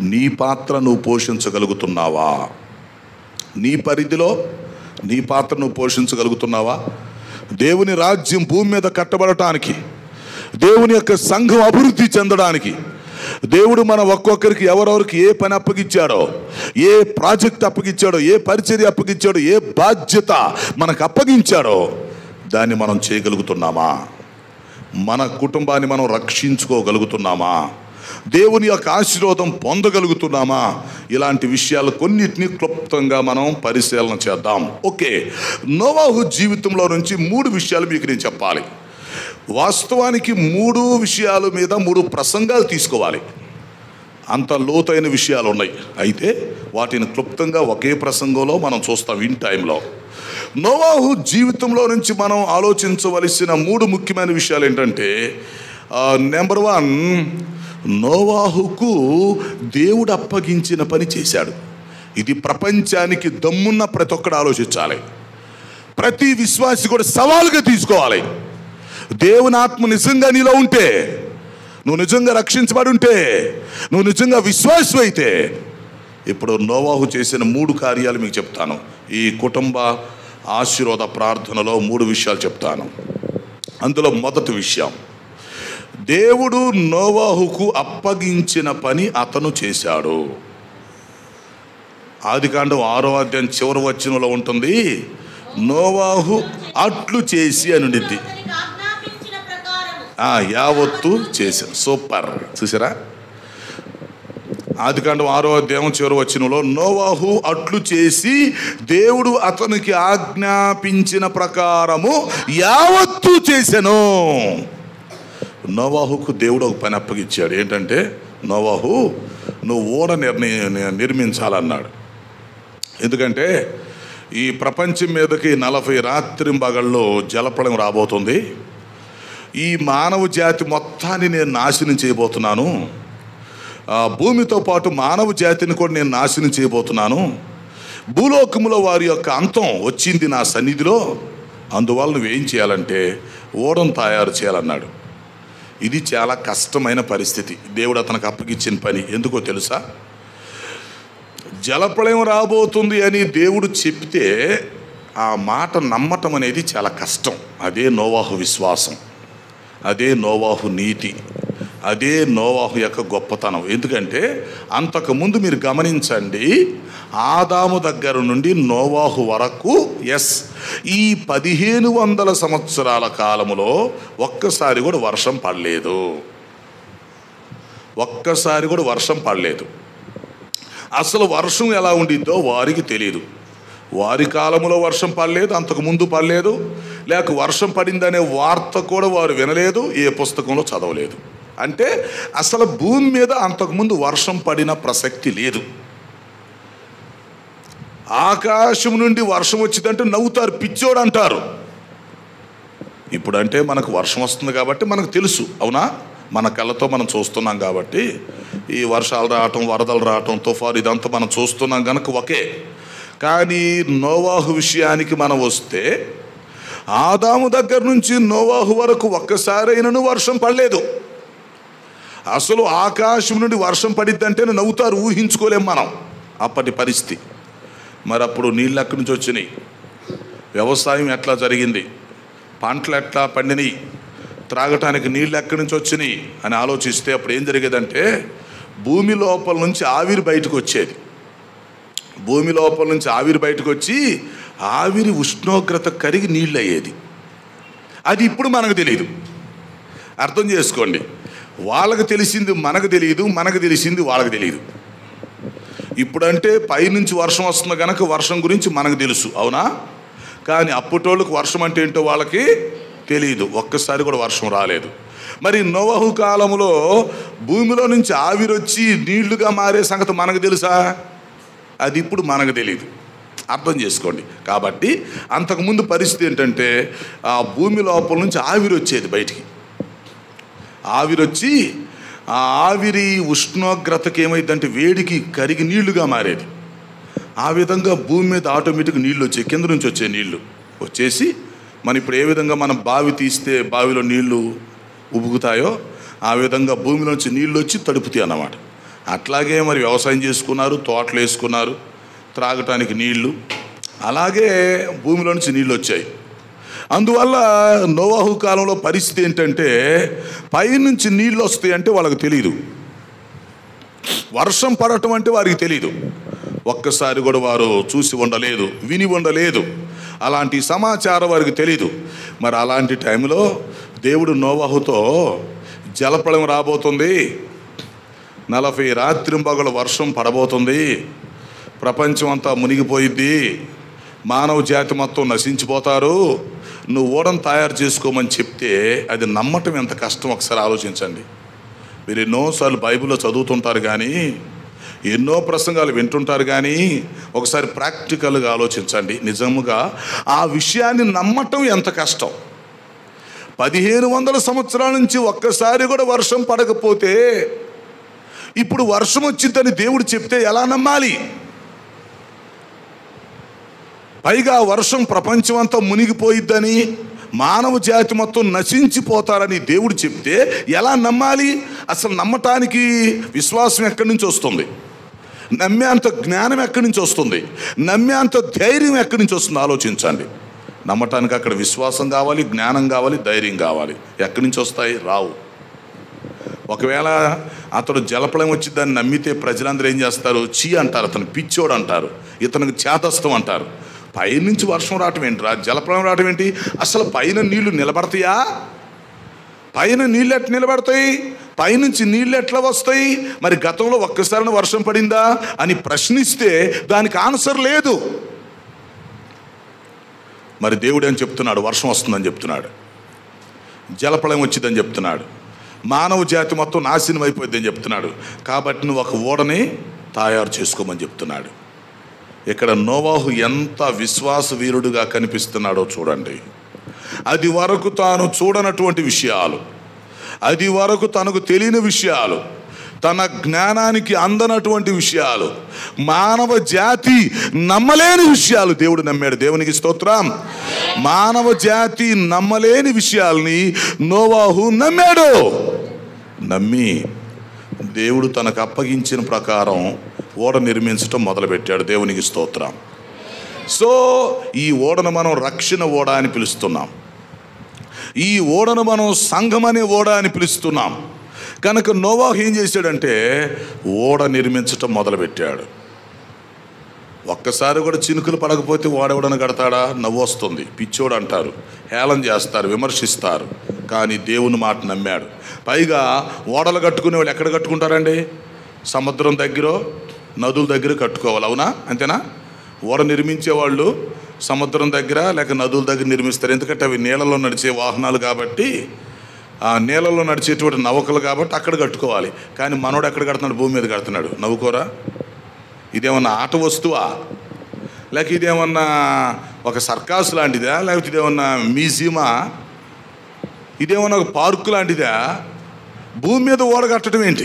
నీ పాత్ర నువ్వు పోషించగలుగుతున్నావా నీ పరిధిలో నీ పాత్ర నువ్వు పోషించగలుగుతున్నావా దేవుని రాజ్యం భూమి మీద కట్టబడటానికి దేవుని యొక్క సంఘం అభివృద్ధి చెందడానికి దేవుడు మన ఒక్కొక్కరికి ఎవరెవరికి ఏ పని అప్పగించాడో ఏ ప్రాజెక్ట్ అప్పగించాడో ఏ పరిచర్య అప్పగించాడో ఏ బాధ్యత మనకు అప్పగించాడో దాన్ని మనం చేయగలుగుతున్నామా మన కుటుంబాన్ని మనం రక్షించుకోగలుగుతున్నామా దేవుని యొక్క ఆశీర్వాదం పొందగలుగుతున్నామా ఇలాంటి విషయాలు కొన్నిటిని క్లుప్తంగా మనం పరిశీలన చేద్దాం ఓకే నోవాహు జీవితంలో నుంచి మూడు విషయాలు మీకు నేను చెప్పాలి వాస్తవానికి మూడు విషయాల మీద మూడు ప్రసంగాలు తీసుకోవాలి అంత లోతైన విషయాలు ఉన్నాయి అయితే వాటిని క్లుప్తంగా ఒకే ప్రసంగంలో మనం చూస్తాం ఇన్ టైంలో నోవాహు జీవితంలో నుంచి మనం ఆలోచించవలసిన మూడు ముఖ్యమైన విషయాలు ఏంటంటే నెంబర్ వన్ నోవాహుకు దేవుడు అప్పగించిన పని చేశాడు ఇది ప్రపంచానికి దమ్మున్న ప్రతి ఒక్కడు ఆలోచించాలి ప్రతి విశ్వాసి కూడా సవాలుగా తీసుకోవాలి దేవుని ఆత్మ నిజంగా నీలో ఉంటే నువ్వు నిజంగా రక్షించబడి ఉంటే నువ్వు నిజంగా విశ్వాసం అయితే ఇప్పుడు నోవాహు చేసిన మూడు కార్యాలు మీకు చెప్తాను ఈ కుటుంబ ఆశీర్వాద ప్రార్థనలో మూడు విషయాలు చెప్తాను అందులో మొదటి విషయం దేవుడు నోవాహుకు అప్పగించిన పని అతను చేశాడు ఆదికాండం ఆరో అధ్యాయం చివరి వచనంలో ఉంటుంది నోవాహు అట్లు చేసి అని ఉండిద్ది అతనికి ఆజ్ఞాపించిన ప్రకారము ఆ యావత్తు చేశారు సూపర్ చూసారా ఆదికాండం ఆరో అధ్యాయం చివరి వచనంలో నోవాహు అట్లు చేసి దేవుడు అతనికి ఆజ్ఞాపించిన ప్రకారము యావత్తు చేసెను నోవాహుకు దేవుడు ఒక పని అప్పగించాడు ఏంటంటే నోవాహు నువ్వు ఓడ నిర్ణయ నిర్మించాలన్నాడు ఎందుకంటే ఈ ప్రపంచం మీదకి నలభై రాత్రింబగళ్ళు జలప్రళయం రాబోతుంది ఈ మానవ జాతి మొత్తాన్ని నేను నాశనం చేయబోతున్నాను ఆ భూమితో పాటు మానవ జాతిని కూడా నేను నాశనం చేయబోతున్నాను భూలోకములో వారి యొక్క అంతం వచ్చింది నా సన్నిధిలో అందువల్ల నువ్వేం చేయాలంటే ఓడను తయారు చేయాలన్నాడు ఇది చాలా కష్టమైన పరిస్థితి దేవుడు అతనికి అప్పగించిన పని ఎందుకో తెలుసా జలప్రళయం రాబోతుంది అని దేవుడు చెప్తే ఆ మాట నమ్మటం అనేది చాలా కష్టం అదే నోవాహు విశ్వాసం అదే నోవాహు నీతి అదే నోవాహు యొక్క గొప్పతనం ఎందుకంటే అంతకుముందు మీరు గమనించండి ఆదాము దగ్గర నుండి నోవాహు వరకు ఎస్ ఈ పదిహేను వందల సంవత్సరాల కాలములో ఒక్కసారి కూడా వర్షం పడలేదు ఒక్కసారి కూడా వర్షం పడలేదు అసలు వర్షం ఎలా ఉండిద్దో వారికి తెలియదు వారి కాలంలో వర్షం పడలేదు అంతకు ముందు పడలేదు లేక వర్షం పడిందనే వార్త కూడా వారు వినలేదు ఏ పుస్తకంలో చదవలేదు అంటే అసలు భూమి మీద అంతకుముందు వర్షం పడిన ప్రసక్తి లేదు ఆకాశం నుండి వర్షం వచ్చిందంటే నవ్వుతారు పిచ్చోడు అంటారు ఇప్పుడంటే మనకు వర్షం వస్తుంది కాబట్టి మనకు తెలుసు అవునా మన కళ్ళతో మనం చూస్తున్నాం కాబట్టి ఈ వర్షాలు రావటం వరదలు రావటం తుఫారు ఇదంతా మనం చూస్తున్నాం కనుక ఒకే కానీ నోవాహు విషయానికి మనం వస్తే ఆదాము దగ్గర నుంచి నోవాహు వరకు ఒక్కసారైనను వర్షం పడలేదు అసలు ఆకాశం నుండి వర్షం పడిద్దంటేనే నవ్వుతారు ఊహించుకోలేం మనం అప్పటి పరిస్థితి మరి అప్పుడు నీళ్ళు ఎక్కడి నుంచి వచ్చినాయి వ్యవసాయం ఎట్లా జరిగింది పంటలు ఎట్లా పండినాయి త్రాగటానికి నీళ్ళు ఎక్కడి నుంచి వచ్చినాయి అని ఆలోచిస్తే అప్పుడు ఏం జరిగేదంటే భూమి లోపల నుంచి ఆవిరి బయటకు వచ్చేది భూమి లోపల నుంచి ఆవిరి బయటకు వచ్చి ఆవిరి ఉష్ణోగ్రత కరిగి నీళ్ళు అయ్యేది అది ఇప్పుడు మనకు తెలియదు అర్థం చేసుకోండి వాళ్ళకి తెలిసింది మనకు తెలియదు మనకు తెలిసింది వాళ్ళకి తెలియదు ఇప్పుడంటే పైనుంచి వర్షం వస్తుంది కనుక వర్షం గురించి మనకు తెలుసు అవునా కానీ అప్పటోళ్ళకి వర్షం అంటే ఏంటో వాళ్ళకి తెలియదు ఒక్కసారి కూడా వర్షం రాలేదు మరి నోవహు కాలంలో భూమిలో నుంచి ఆవిరొచ్చి నీళ్లుగా మారే సంగతి మనకు తెలుసా అది ఇప్పుడు మనకు తెలియదు అర్థం చేసుకోండి కాబట్టి అంతకుముందు పరిస్థితి ఏంటంటే ఆ భూమి లోపల నుంచి ఆవిరి వచ్చేది బయటికి ఆవిరి వచ్చి ఆ ఆవిరి ఉష్ణోగ్రతకి ఏమైందంటే వేడికి కరిగి నీళ్లుగా మారేది ఆ విధంగా భూమి మీద ఆటోమేటిక్ నీళ్ళు వచ్చాయి కింద నుంచి వచ్చే నీళ్లు వచ్చేసి మన ఇప్పుడు ఏ విధంగా మనం బావి తీస్తే బావిలో నీళ్లు ఉబుకుతాయో ఆ విధంగా భూమిలోంచి నీళ్ళు వచ్చి తడుపుతాయి అన్నమాట అట్లాగే మరి వ్యవసాయం చేసుకున్నారు తోటలు వేసుకున్నారు త్రాగటానికి నీళ్లు అలాగే భూమిలో నుంచి నీళ్ళు వచ్చాయి అందువల్ల నోవాహు కాలంలో పరిస్థితి ఏంటంటే పైనుంచి నీళ్ళు వస్తాయి అంటే వాళ్ళకి తెలియదు వర్షం పడటం అంటే వారికి తెలియదు ఒక్కసారి కూడా వారు చూసి ఉండలేదు విని ఉండలేదు అలాంటి సమాచారం వారికి తెలియదు మరి అలాంటి టైంలో దేవుడు నోవాహుతో జలప్రళయం రాబోతుంది నలభై రాత్రింపగల వర్షం పడబోతుంది ప్రపంచం అంతా మునిగిపోయిద్ది మానవ జాతి మొత్తం నశించిపోతారు నువ్వు ఓడను తయారు చేసుకోమని చెప్తే అది నమ్మటం ఎంత కష్టం ఒకసారి ఆలోచించండి మీరు ఎన్నోసార్లు బైబిల్లో చదువుతుంటారు కానీ ఎన్నో ప్రసంగాలు వింటుంటారు కానీ ఒకసారి ప్రాక్టికల్గా ఆలోచించండి నిజముగా ఆ విషయాన్ని నమ్మటం ఎంత కష్టం పదిహేను వందల సంవత్సరాల నుంచి ఒక్కసారి కూడా వర్షం పడకపోతే ఇప్పుడు వర్షం వచ్చిందని దేవుడు చెప్తే ఎలా నమ్మాలి పైగా వర్షం ప్రపంచం అంతా మునిగిపోయిద్దని మానవ జాతి మొత్తం నశించిపోతారని దేవుడు చెప్తే ఎలా నమ్మాలి అసలు నమ్మటానికి విశ్వాసం ఎక్కడి నుంచి వస్తుంది నమ్మే అంత జ్ఞానం ఎక్కడి నుంచి వస్తుంది నమ్మే అంత ధైర్యం ఎక్కడి నుంచి వస్తుంది ఆలోచించండి నమ్మటానికి అక్కడ విశ్వాసం కావాలి జ్ఞానం కావాలి ధైర్యం కావాలి ఎక్కడి నుంచి వస్తాయి రావు ఒకవేళ అతడు జలప్రళయం వచ్చిందని నమ్మితే ప్రజలందరూ ఏం చేస్తారు చీ అంటారు అతను పిచ్చోడు అంటారు ఇతనికి చేతస్థం అంటారు పైనుంచి వర్షం రావటం ఏంటిరా జలప్రళయం రావటం ఏంటి అసలు పైన నీళ్లు నిలబడతాయా పైన నీళ్ళు ఎట్లా నిలబడతాయి పైనుంచి నీళ్ళు ఎట్లా వస్తాయి మరి గతంలో ఒక్కసారి వర్షం పడిందా అని ప్రశ్నిస్తే దానికి ఆన్సర్ లేదు మరి దేవుడు ఏం చెప్తున్నాడు వర్షం వస్తుందని చెప్తున్నాడు జలప్రళయం వచ్చిందని చెప్తున్నాడు మానవ జాతి మొత్తం నాశనం అయిపోయిందని చెప్తున్నాడు కాబట్టి నువ్వు ఒక ఓడని తయారు చేసుకోమని చెప్తున్నాడు ఇక్కడ నోవాహు ఎంత విశ్వాస వీరుడుగా కనిపిస్తున్నాడో చూడండి అది వరకు తాను చూడనటువంటి విషయాలు అది వరకు తనకు తెలియని విషయాలు తన జ్ఞానానికి అందనటువంటి విషయాలు మానవ జాతి నమ్మలేని విషయాలు దేవుడు నమ్మాడు దేవునికి స్తోత్రం మానవ జాతి నమ్మలేని విషయాల్ని నోవాహు నమ్మాడు నమ్మి దేవుడు తనకు అప్పగించిన ప్రకారం ఓడ నిర్మించటం మొదలుపెట్టాడు దేవునికి స్తోత్రం సో ఈ ఓడను మనం రక్షణ ఓడ అని పిలుస్తున్నాం ఈ ఓడను మనం సంఘం అనే ఓడ అని పిలుస్తున్నాం కనుక నోవాహు ఏం చేశాడంటే ఓడ నిర్మించటం మొదలుపెట్టాడు ఒక్కసారి కూడా చినుకులు పడకపోతే ఓడెవడని కడతాడా నవ్వు వస్తుంది పిచ్చోడు అంటారు హేళన చేస్తారు విమర్శిస్తారు కానీ దేవుని మాట నమ్మాడు పైగా ఓడలు కట్టుకునే వాళ్ళు ఎక్కడ కట్టుకుంటారండి సముద్రం దగ్గర నదుల దగ్గర కట్టుకోవాలి అవునా అంతేనా ఓడ నిర్మించే వాళ్ళు సముద్రం దగ్గర లేక నదుల దగ్గర నిర్మిస్తారు ఎందుకంటే అవి నీళ్ళలో నడిచే వాహనాలు కాబట్టి ఆ నీళ్ళలో నడిచేటువంటి నౌకలు కాబట్టి అక్కడ కట్టుకోవాలి కానీ మనోడు ఎక్కడ కడుతున్నాడు భూమి మీద కడుతున్నాడు నవ్వుకోరా ఇదేమన్నా ఆట వస్తువా లేక ఇదేమన్నా ఒక సర్కాస్ లాంటిదా లేకపోతే ఇదేమన్నా మ్యూజియమా ఇదేమన్నా ఒక పార్కు లాంటిదా భూమి మీద ఓడ కట్టడం ఏంటి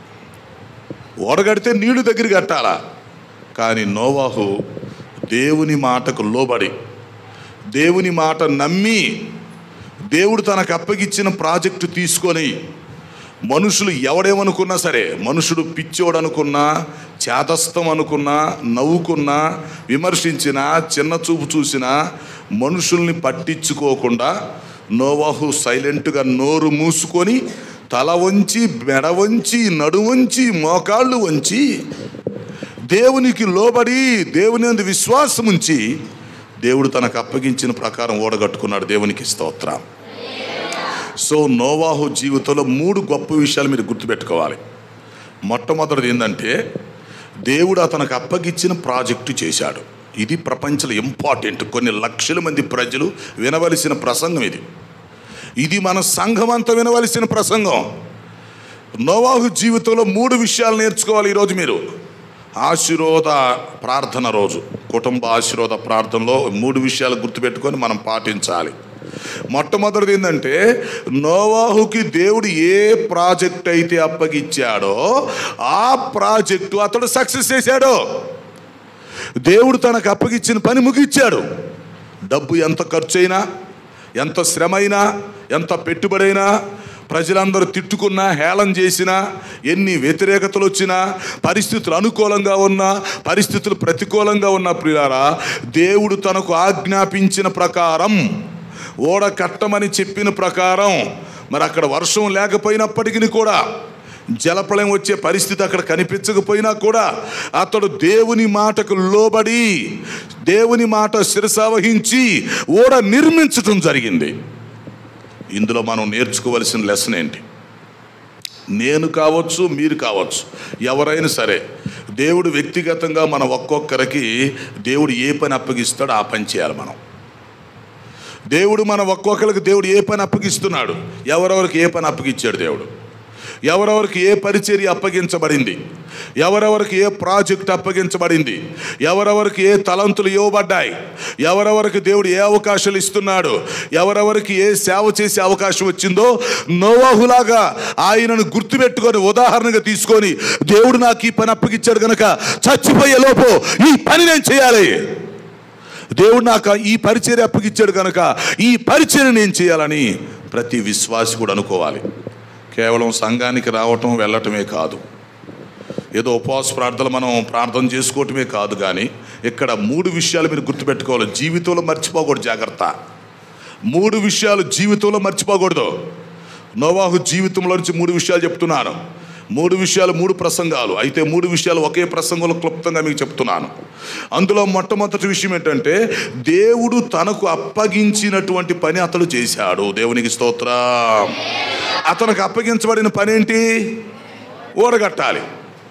ఓడ కడితే నీళ్లు దగ్గర కట్టాలా కానీ నోవాహు దేవుని మాటకు లోబడి దేవుని మాట నమ్మి దేవుడు తనకు అప్పగిచ్చిన ప్రాజెక్టు తీసుకొని మనుషులు ఎవడేమనుకున్నా సరే మనుషుడు పిచ్చోడు అనుకున్నా చేతస్థం అనుకున్నా నవ్వుకున్నా విమర్శించినా చిన్న చూపు చూసినా మనుషుల్ని పట్టించుకోకుండా నోవాహు సైలెంట్గా నోరు మూసుకొని తల వంచి మెడ వంచి నడు వంచి మోకాళ్ళు వంచి దేవునికి లోబడి దేవుని అందు విశ్వాసం ఉంచి దేవుడు తనకు అప్పగించిన ప్రకారం ఓడగట్టుకున్నాడు దేవునికి స్తోత్రం సో నోవాహు జీవితంలో మూడు గొప్ప విషయాలు మీరు గుర్తుపెట్టుకోవాలి మొట్టమొదటిది ఏంటంటే దేవుడు అతనికి అప్పగించిన ప్రాజెక్టు చేశాడు ఇది ప్రపంచంలో ఇంపార్టెంట్ కొన్ని లక్షల మంది ప్రజలు వినవలసిన ప్రసంగం ఇది ఇది మన సంఘం అంతా వినవలసిన ప్రసంగం నోవాహు జీవితంలో మూడు విషయాలు నేర్చుకోవాలి ఈరోజు మీరు ఆశీర్వాద ప్రార్థన రోజు కుటుంబ ఆశీర్వాద ప్రార్థనలో మూడు విషయాలు గుర్తుపెట్టుకొని మనం పాటించాలి మొట్టమొదటిది ఏంటంటే నోవాహుకి దేవుడు ఏ ప్రాజెక్ట్ అయితే అప్పగిచ్చాడో ఆ ప్రాజెక్టు అతడు సక్సెస్ చేశాడు దేవుడు తనకు అప్పగిచ్చిన పని ముగిచ్చాడు డబ్బు ఎంత ఖర్చు అయినా ఎంత శ్రమ అయినా ఎంత పెట్టుబడైనా ప్రజలందరూ తిట్టుకున్నా హేళన చేసినా ఎన్ని వ్యతిరేకతలు వచ్చినా పరిస్థితులు అనుకూలంగా ఉన్నా పరిస్థితులు ప్రతికూలంగా ఉన్న ప్రియారా దేవుడు తనకు ఆజ్ఞాపించిన ప్రకారం ఓడ కట్టమని చెప్పిన ప్రకారం మరి అక్కడ వర్షం లేకపోయినప్పటికీ కూడా జలప్రళయం వచ్చే పరిస్థితి అక్కడ కనిపించకపోయినా కూడా అతడు దేవుని మాటకు లోబడి దేవుని మాట శిరసావహించి ఓడ నిర్మించటం జరిగింది ఇందులో మనం నేర్చుకోవలసిన లెసన్ ఏంటి నేను కావచ్చు మీరు కావచ్చు ఎవరైనా సరే దేవుడు వ్యక్తిగతంగా మన ఒక్కొక్కరికి దేవుడు ఏ పని అప్పగిస్తాడో ఆ పని చేయాలి మనం దేవుడు మన ఒక్కొక్కరికి దేవుడు ఏ పని అప్పగిస్తున్నాడు ఎవరెవరికి ఏ పని అప్పగించాడు దేవుడు ఎవరెవరికి ఏ పరిచర్య అప్పగించబడింది ఎవరెవరికి ఏ ప్రాజెక్ట్ అప్పగించబడింది ఎవరెవరికి ఏ తలంతులు ఇవ్వబడ్డాయి ఎవరెవరికి దేవుడు ఏ అవకాశాలు ఇస్తున్నాడు ఎవరెవరికి ఏ సేవ చేసే అవకాశం వచ్చిందో నోవాహులాగా ఆయనను గుర్తుపెట్టుకొని ఉదాహరణగా తీసుకొని దేవుడు నాకు ఈ పని అప్పగించాడు కనుక చచ్చిపోయే లోపు ఈ పని నేను చేయాలి దేవుడు నాకు ఈ పరిచర్య అప్పగించాడు కనుక ఈ పరిచర్య నేను చేయాలని ప్రతి విశ్వాసి కూడా అనుకోవాలి కేవలం సంఘానికి రావటం వెళ్ళటమే కాదు ఏదో ఉపవాస ప్రార్థనలు మనం ప్రార్థన చేసుకోవటమే కాదు కానీ ఇక్కడ మూడు విషయాలు మీరు గుర్తుపెట్టుకోవాలి జీవితంలో మర్చిపోకూడదు జాగ్రత్త మూడు విషయాలు జీవితంలో మర్చిపోకూడదు నోవాహు జీవితంలో నుంచి మూడు విషయాలు చెప్తున్నాను మూడు విషయాలు మూడు ప్రసంగాలు అయితే మూడు విషయాలు ఒకే ప్రసంగంలో క్లుప్తంగా మీకు చెప్తున్నాను అందులో మొట్టమొదటి విషయం ఏంటంటే దేవుడు తనకు అప్పగించినటువంటి పని అతడు చేశాడు దేవునికి స్తోత్రం అతనికి అప్పగించబడిన పని ఏంటి ఓడగట్టాలి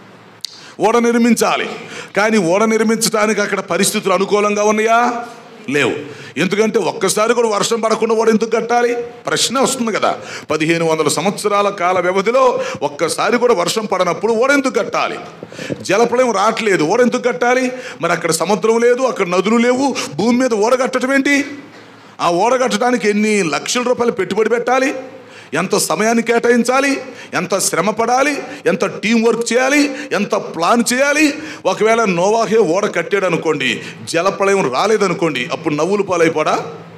ఓడ నిర్మించాలి కానీ ఓడ నిర్మించడానికి అక్కడ పరిస్థితులు అనుకూలంగా ఉన్నాయా లేవు ఎందుకంటే ఒక్కసారి కూడా వర్షం పడకుండా ఓడ ఎందుకు కట్టాలి ప్రశ్న వస్తుంది కదా పదిహేను వందల సంవత్సరాల కాల వ్యవధిలో ఒక్కసారి కూడా వర్షం పడనప్పుడు ఓడ ఎందుకు కట్టాలి జలప్రలయం రావట్లేదు ఓడ ఎందుకు కట్టాలి మరి అక్కడ సముద్రం లేదు అక్కడ నదులు లేవు భూమి మీద ఓడ కట్టడం ఏంటి ఆ ఓడ కట్టడానికి ఎన్ని లక్షల రూపాయలు పెట్టుబడి పెట్టాలి ఎంత సమయాన్ని కేటాయించాలి ఎంత శ్రమ పడాలి ఎంత టీం వర్క్ చేయాలి ఎంత ప్లాన్ చేయాలి ఒకవేళ నోవాహే ఓడ కట్టాడు అనుకోండి జలప్రళయం రాలేదనుకోండి అప్పుడు నవ్వులు పాలైపోడా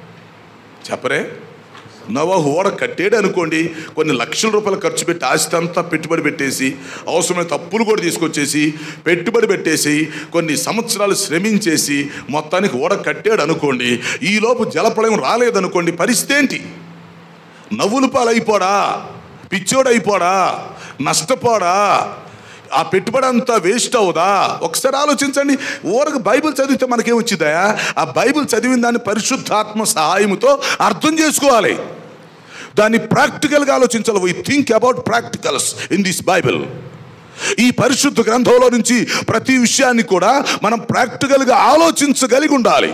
చెప్పరే నవాహు ఓడ కట్టాడు అనుకోండి కొన్ని లక్షల రూపాయలు ఖర్చు పెట్టి ఆస్తి అంతా పెట్టుబడి పెట్టేసి అవసరమైన తప్పులు కూడా తీసుకొచ్చేసి పెట్టుబడి పెట్టేసి కొన్ని సంవత్సరాలు శ్రమించేసి మొత్తానికి ఓడ కట్టాడు అనుకోండి ఈలోపు జలప్రళయం రాలేదనుకోండి పరిస్థితి ఏంటి నవ్వులు పాలైపోడా పిచ్చోడైపోడా నష్టపోడా ఆ పెట్టుబడి అంతా వేస్ట్ అవుదా ఒకసారి ఆలోచించండి ఊరకు బైబిల్ చదివితే మనకేం వచ్చిందా ఆ బైబిల్ చదివిన దాన్ని పరిశుద్ధాత్మ సహాయముతో అర్థం చేసుకోవాలి దాన్ని ప్రాక్టికల్గా ఆలోచించాలి we think about practicals in this Bible ఈ పరిశుద్ధ గ్రంథంలో నుంచి ప్రతి విషయాన్ని కూడా మనం ప్రాక్టికల్గా ఆలోచించగలిగి ఉండాలి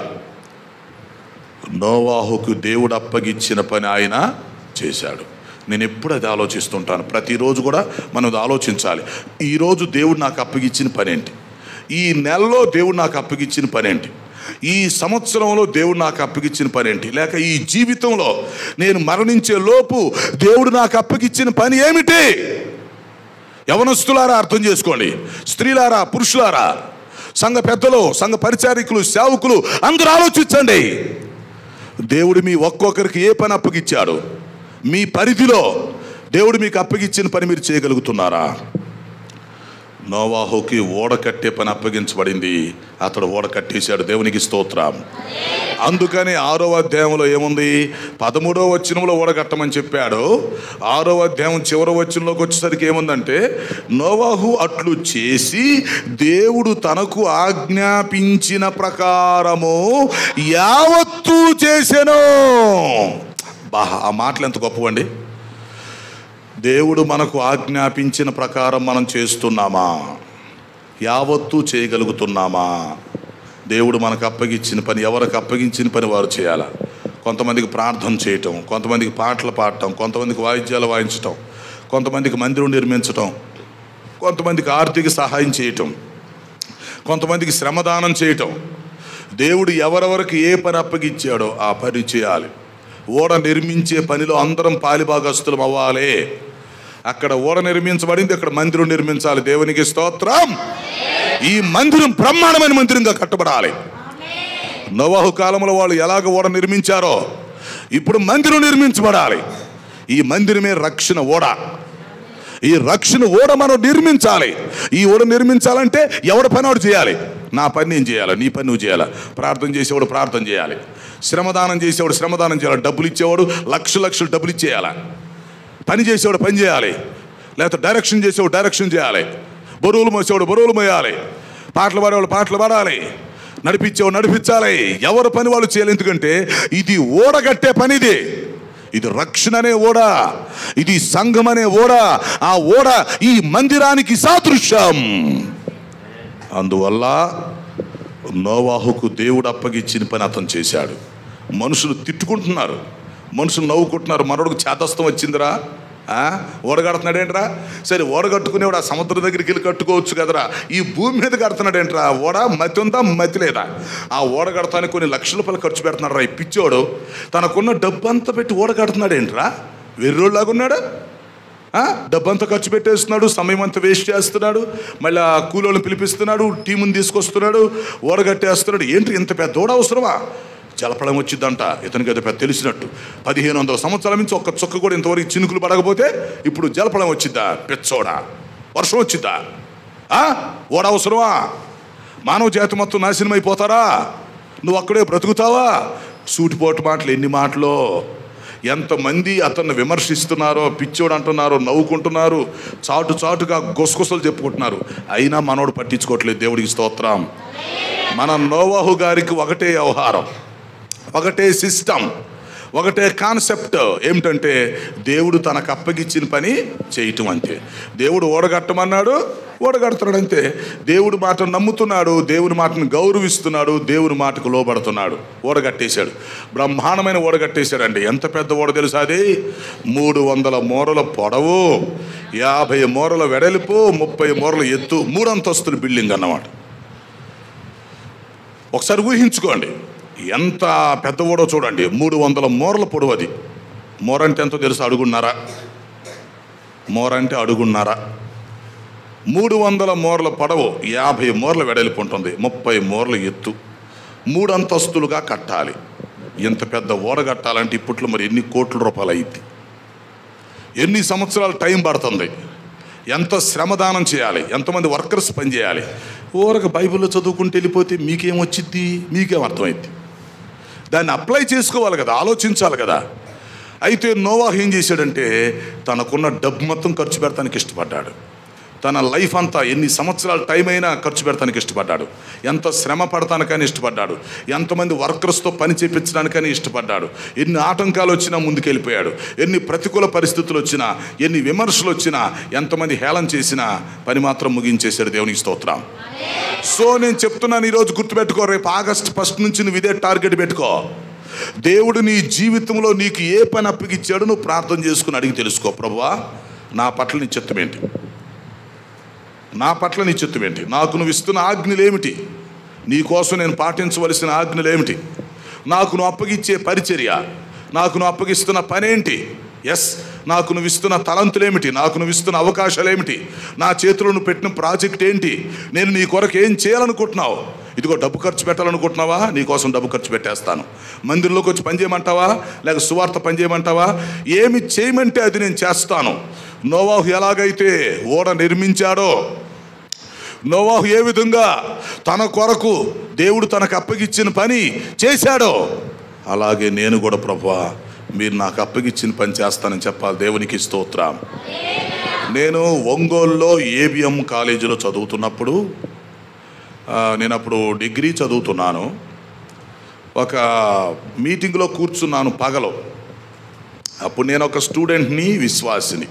నోవాహుకు దేవుడు అప్పగించిన పని ఆయన చేశాడు నేను ఎప్పుడు అది ఆలోచిస్తుంటాను ప్రతిరోజు కూడా మనం అది ఆలోచించాలి ఈరోజు దేవుడు నాకు అప్పగించిన పని ఏంటి ఈ నెలలో దేవుడు నాకు అప్పగించిన పని ఏంటి ఈ సంవత్సరంలో దేవుడు నాకు అప్పగించిన పని ఏంటి లేక ఈ జీవితంలో నేను మరణించే లోపు దేవుడు నాకు అప్పగించిన పని ఏమిటి యవనస్తులారా అర్థం చేసుకోండి స్త్రీలారా పురుషులారా సంఘ పెద్దలు సంఘ పరిచారికులు సేవకులు అందరూ ఆలోచించండి దేవుడు మీ ఒక్కొక్కరికి ఏ పని అప్పగించాడు మీ పరిధిలో దేవుడు మీకు అప్పగించిన పని మీరు చేయగలుగుతున్నారా నోవాహుకి ఓడ కట్టే పని అప్పగించబడింది అతడు ఓడ కట్టేశాడు దేవునికి స్తోత్రం అందుకని ఆరో అధ్యాయంలో ఏముంది పదమూడో వచనంలో ఓడ కట్టమని చెప్పాడు ఆరో అధ్యాయం చివరి వచనంలోకి వచ్చేసరికి ఏముందంటే నోవాహు అట్లు చేసి దేవుడు తనకు ఆజ్ఞాపించిన ప్రకారము యావత్తు చేసెను బా ఆ మాటలు ఎంత గొప్పవండి దేవుడు మనకు ఆజ్ఞాపించిన ప్రకారం మనం చేస్తున్నామా యావత్తు చేయగలుగుతున్నామా దేవుడు మనకు అప్పగించిన పని ఎవరికి అప్పగించిన పని వారు చేయాలా కొంతమందికి ప్రార్థన చేయటం కొంతమందికి పాటలు పాడటం కొంతమందికి వాయిద్యాలు వాయించటం కొంతమందికి మందిరం నిర్మించటం కొంతమందికి ఆర్థిక సహాయం చేయటం కొంతమందికి శ్రమదానం చేయటం దేవుడు ఎవరెవరికి ఏ పని అప్పగించాడో ఆ పని చేయాలి ఓడ నిర్మించే పనిలో అందరం పాలిభాగస్తులం అవ్వాలి అక్కడ ఓడ నిర్మించబడింది అక్కడ మందిరం నిర్మించాలి దేవునికి స్తోత్రం ఈ మందిరం బ్రహ్మాండమైన మందిరంగా కట్టబడాలి నవాహు కాలంలో వాళ్ళు ఎలాగ ఓడ నిర్మించారో ఇప్పుడు మందిరం నిర్మించబడాలి ఈ మందిరమే రక్షణ ఓడ ఈ రక్షణ ఓడ మనం నిర్మించాలి ఈ ఓడ నిర్మించాలంటే ఎవడ పని వాడు చేయాలి నా పని నేను చేయాలి నీ పని నువ్వు చేయాలి ప్రార్థన చేసేవాడు ప్రార్థన చేయాలి శ్రమదానం చేసేవాడు శ్రమదానం చేయాలి డబ్బులు ఇచ్చేవాడు లక్ష లక్షలు డబ్బులు ఇచ్చేయాలి పని చేసేవాడు పని చేయాలి లేకపోతే డైరెక్షన్ చేసేవాడు డైరెక్షన్ చేయాలి బరువులు మోసేవాడు బరువులు మోయాలి పాటలు పాడేవాడు పాటలు పాడాలి నడిపించేవాడు నడిపించాలి ఎవరి పని వాళ్ళు చేయాలి ఎందుకంటే ఇది ఓడగట్టే పని ఇది ఇది రక్షణ అనే ఓడ ఇది సంఘం అనే ఓడ ఆ ఓడ ఈ మందిరానికి సాదృశ్యం అందువల్ల నోవాహుకు దేవుడు అప్పగిచ్చిన పని అతను చేశాడు మనుషులు తిట్టుకుంటున్నారు మనుషులు నవ్వుకుంటున్నారు మనోడికి చేతస్థం వచ్చిందిరా ఆ? ఓడగడుతున్నాడేంట్రా సరే ఓడగట్టుకునేవాడు ఆ సముద్రం దగ్గరికి వెళ్ళి కట్టుకోవచ్చు కదరా ఈ భూమి మీద కడుతున్నాడేంట్రా ఓడ మతి ఉందా మతి లేదా ఆ ఓడ కడతానికి కొన్ని లక్షల రూపాయలు ఖర్చు పెడుతున్నాడు రా ఈ పిచ్చోడు తనకున్న డబ్బు అంతా పెట్టి ఓడ కడుతున్నాడేంట్రా వెర్రోళ్ళలాగా ఉన్నాడు ఆ? డబ్బంతా ఖర్చు పెట్టేస్తున్నాడు సమయం అంతా వేస్ట్ చేస్తున్నాడు మళ్ళీ ఆ కూలోళ్ళని పిలిపిస్తున్నాడు టీముని తీసుకొస్తున్నాడు ఓడగట్టేస్తున్నాడు ఏంటి ఇంత పెద్ద ఓడ అవసరమా జలపడం వచ్చిందంట ఇతనికి అది పెద్ద తెలిసినట్టు పదిహేను వందల సంవత్సరాల నుంచి ఒక్క చుక్క కూడా ఇంతవరకు చినుకులు పడకపోతే ఇప్పుడు జలపడం వచ్చిద్దా పెచ్చోడా వర్షం వచ్చిద్దా ఆ? ఓడ అవసరమా మానవ జాతి మొత్తం నాశనం అయిపోతారా నువ్వు అక్కడే బ్రతుకుతావా సూటిపోటు మాటలు ఎన్ని మాటలో ఎంతమంది అతన్ని విమర్శిస్తున్నారో పిచ్చోడు అంటున్నారో నవ్వుకుంటున్నారు చాటు చాటుగా గుసగుసలు చెప్పుకుంటున్నారు అయినా మనోడు పట్టించుకోవట్లేదు దేవుడికి స్తోత్రం మన నోవాహు గారికి ఒకటే వ్యవహారం ఒకటే సిస్టమ్ ఒకటే కాన్సెప్ట్ ఏమిటంటే దేవుడు తనకు అప్పగిచ్చిన పని చేయటం అంతే దేవుడు ఓడగట్టమన్నాడు ఓడగడుతున్నాడు అంతే దేవుడి మాటను నమ్ముతున్నాడు దేవుని మాటను గౌరవిస్తున్నాడు దేవుని మాటకు లోబడుతున్నాడు ఓడగట్టేశాడు బ్రహ్మాండమైన ఓడగట్టేశాడండి ఎంత పెద్ద ఓడ తెలుసా అది మూడు వందల మూరల పొడవు యాభై మూరల వెడల్పు ముప్పై మూరల ఎత్తు మూడంతస్తుల బిల్డింగ్ అన్నమాట ఒకసారి ఊహించుకోండి ఎంత పెద్ద ఓడో చూడండి మూడు వందల మూరల పొడవు అది మూర అంటే ఎంతో తెలుసు అడుగున్నారా మూర అంటే అడుగున్నారా మూడు వందల మూరల పొడవు యాభై మూరల వెడల్పు ఉంటుంది ముప్పై మూరల ఎత్తు మూడు అంతస్తులుగా కట్టాలి ఇంత పెద్ద ఓడ కట్టాలంటే ఇప్పట్లో మరి ఎన్ని కోట్ల రూపాయలు అయింది ఎన్ని సంవత్సరాలు టైం పడుతుంది ఎంత శ్రమదానం చేయాలి ఎంతమంది వర్కర్స్ పనిచేయాలి ఊరక బైబిల్లో చదువుకుంటూ వెళ్ళిపోతే మీకేం వచ్చిద్ది మీకేం అర్థమైద్ది దాన్ని అప్లై చేసుకోవాలి కదా ఆలోచించాలి కదా అయితే నోవాహ్ ఏం చేశాడంటే తనకున్న డబ్బు మొత్తం ఖర్చు పెడతానికి ఇష్టపడ్డాడు తన లైఫ్ అంతా ఎన్ని సంవత్సరాల టైం అయినా ఖర్చు పెడతానికి ఇష్టపడ్డాడు ఎంత శ్రమ పడతానికని ఇష్టపడ్డాడు ఎంతమంది వర్కర్స్తో పని చేపించడానికని ఇష్టపడ్డాడు ఎన్ని ఆటంకాలు వచ్చినా ముందుకెళ్ళిపోయాడు ఎన్ని ప్రతికూల పరిస్థితులు వచ్చినా ఎన్ని విమర్శలు వచ్చినా ఎంతమంది హేళన చేసినా పని మాత్రం ముగించేశాడు దేవునికి స్తోత్రం సో నేను చెప్తున్నాను ఈరోజు గుర్తుపెట్టుకో రేపు ఆగస్ట్ ఫస్ట్ నుంచి నువ్వు ఇదే టార్గెట్ పెట్టుకో దేవుడు నీ జీవితంలో నీకు ఏ పని అప్పగిచ్చాడో నువ్వు ప్రార్థన చేసుకుని అడిగి తెలుసుకో ప్రభువా నా పట్ల నీ చిత్తం ఏంటి నా పట్ల నీ చిత్తం ఏంటి నాకు నువ్వు ఇస్తున్న ఆజ్ఞలు ఏమిటి నీ కోసం నేను పాటించవలసిన ఆజ్ఞలు ఏమిటి నాకు నువ్వు అప్పగిచ్చే పరిచర్య నాకు నువ్వు అప్పగిస్తున్న పనేంటి ఎస్ నాకు నువ్వు ఇస్తున్న తలంతులు ఏమిటి నాకు నువ్వు ఇస్తున్న అవకాశాలు ఏమిటి నా చేతిలో నువ్వు పెట్టిన ప్రాజెక్ట్ ఏంటి నేను నీ కొరకు ఏం చేయాలనుకుంటున్నావు ఇదిగో డబ్బు ఖర్చు పెట్టాలనుకుంటున్నావా నీ కోసం డబ్బు ఖర్చు పెట్టేస్తాను మందిరంలోకి వచ్చి పని చేయమంటావా లేక సువార్త పని చేయమంటావా ఏమి చేయమంటే అది నేను చేస్తాను నోవాహు ఎలాగైతే ఓడ నిర్మించాడో నోవాహు ఏ విధంగా తన కొరకు దేవుడు తనకు అప్పగిచ్చిన పని చేశాడో అలాగే నేను కూడా ప్రభువా మీరు నాకు అప్పగిచ్చిన పని చేస్తానని చెప్పాలి దేవునికి స్తోత్రం నేను ఒంగోలులో ఏబిఎం కాలేజీలో చదువుతున్నప్పుడు ఆ, నేను అప్పుడు డిగ్రీ చదువుతున్నాను ఒక మీటింగ్లో కూర్చున్నాను పగలో అప్పుడు నేను ఒక స్టూడెంట్ని విశ్వాసిని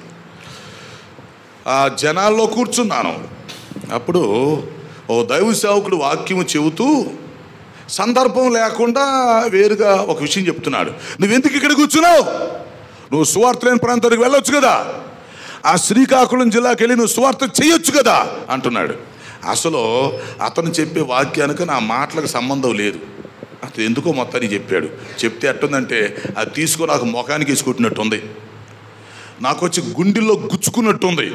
ఆ జనాల్లో కూర్చున్నాను అప్పుడు ఓ దైవ సేవకుడు వాక్యము చెబుతూ సందర్భం లేకుండా వేరుగా ఒక విషయం చెప్తున్నాడు నువ్వెందుకు ఇక్కడ కూర్చున్నావు నువ్వు సువార్త లేని ప్రాంతానికి వెళ్ళొచ్చు కదా ఆ శ్రీకాకుళం జిల్లాకి వెళ్ళి నువ్వు సువార్త చేయొచ్చు కదా అంటున్నాడు అసలు అతను చెప్పే వాక్యానికి నా మాటలకు సంబంధం లేదు అతను ఎందుకో మొత్తానికి చెప్పాడు చెప్తే ఎట్టుందంటే అది తీసుకొని నాకు ముఖానికి వేసుకుంటున్నట్టుంది నాకు వచ్చి గుండెల్లో గుచ్చుకున్నట్టుంది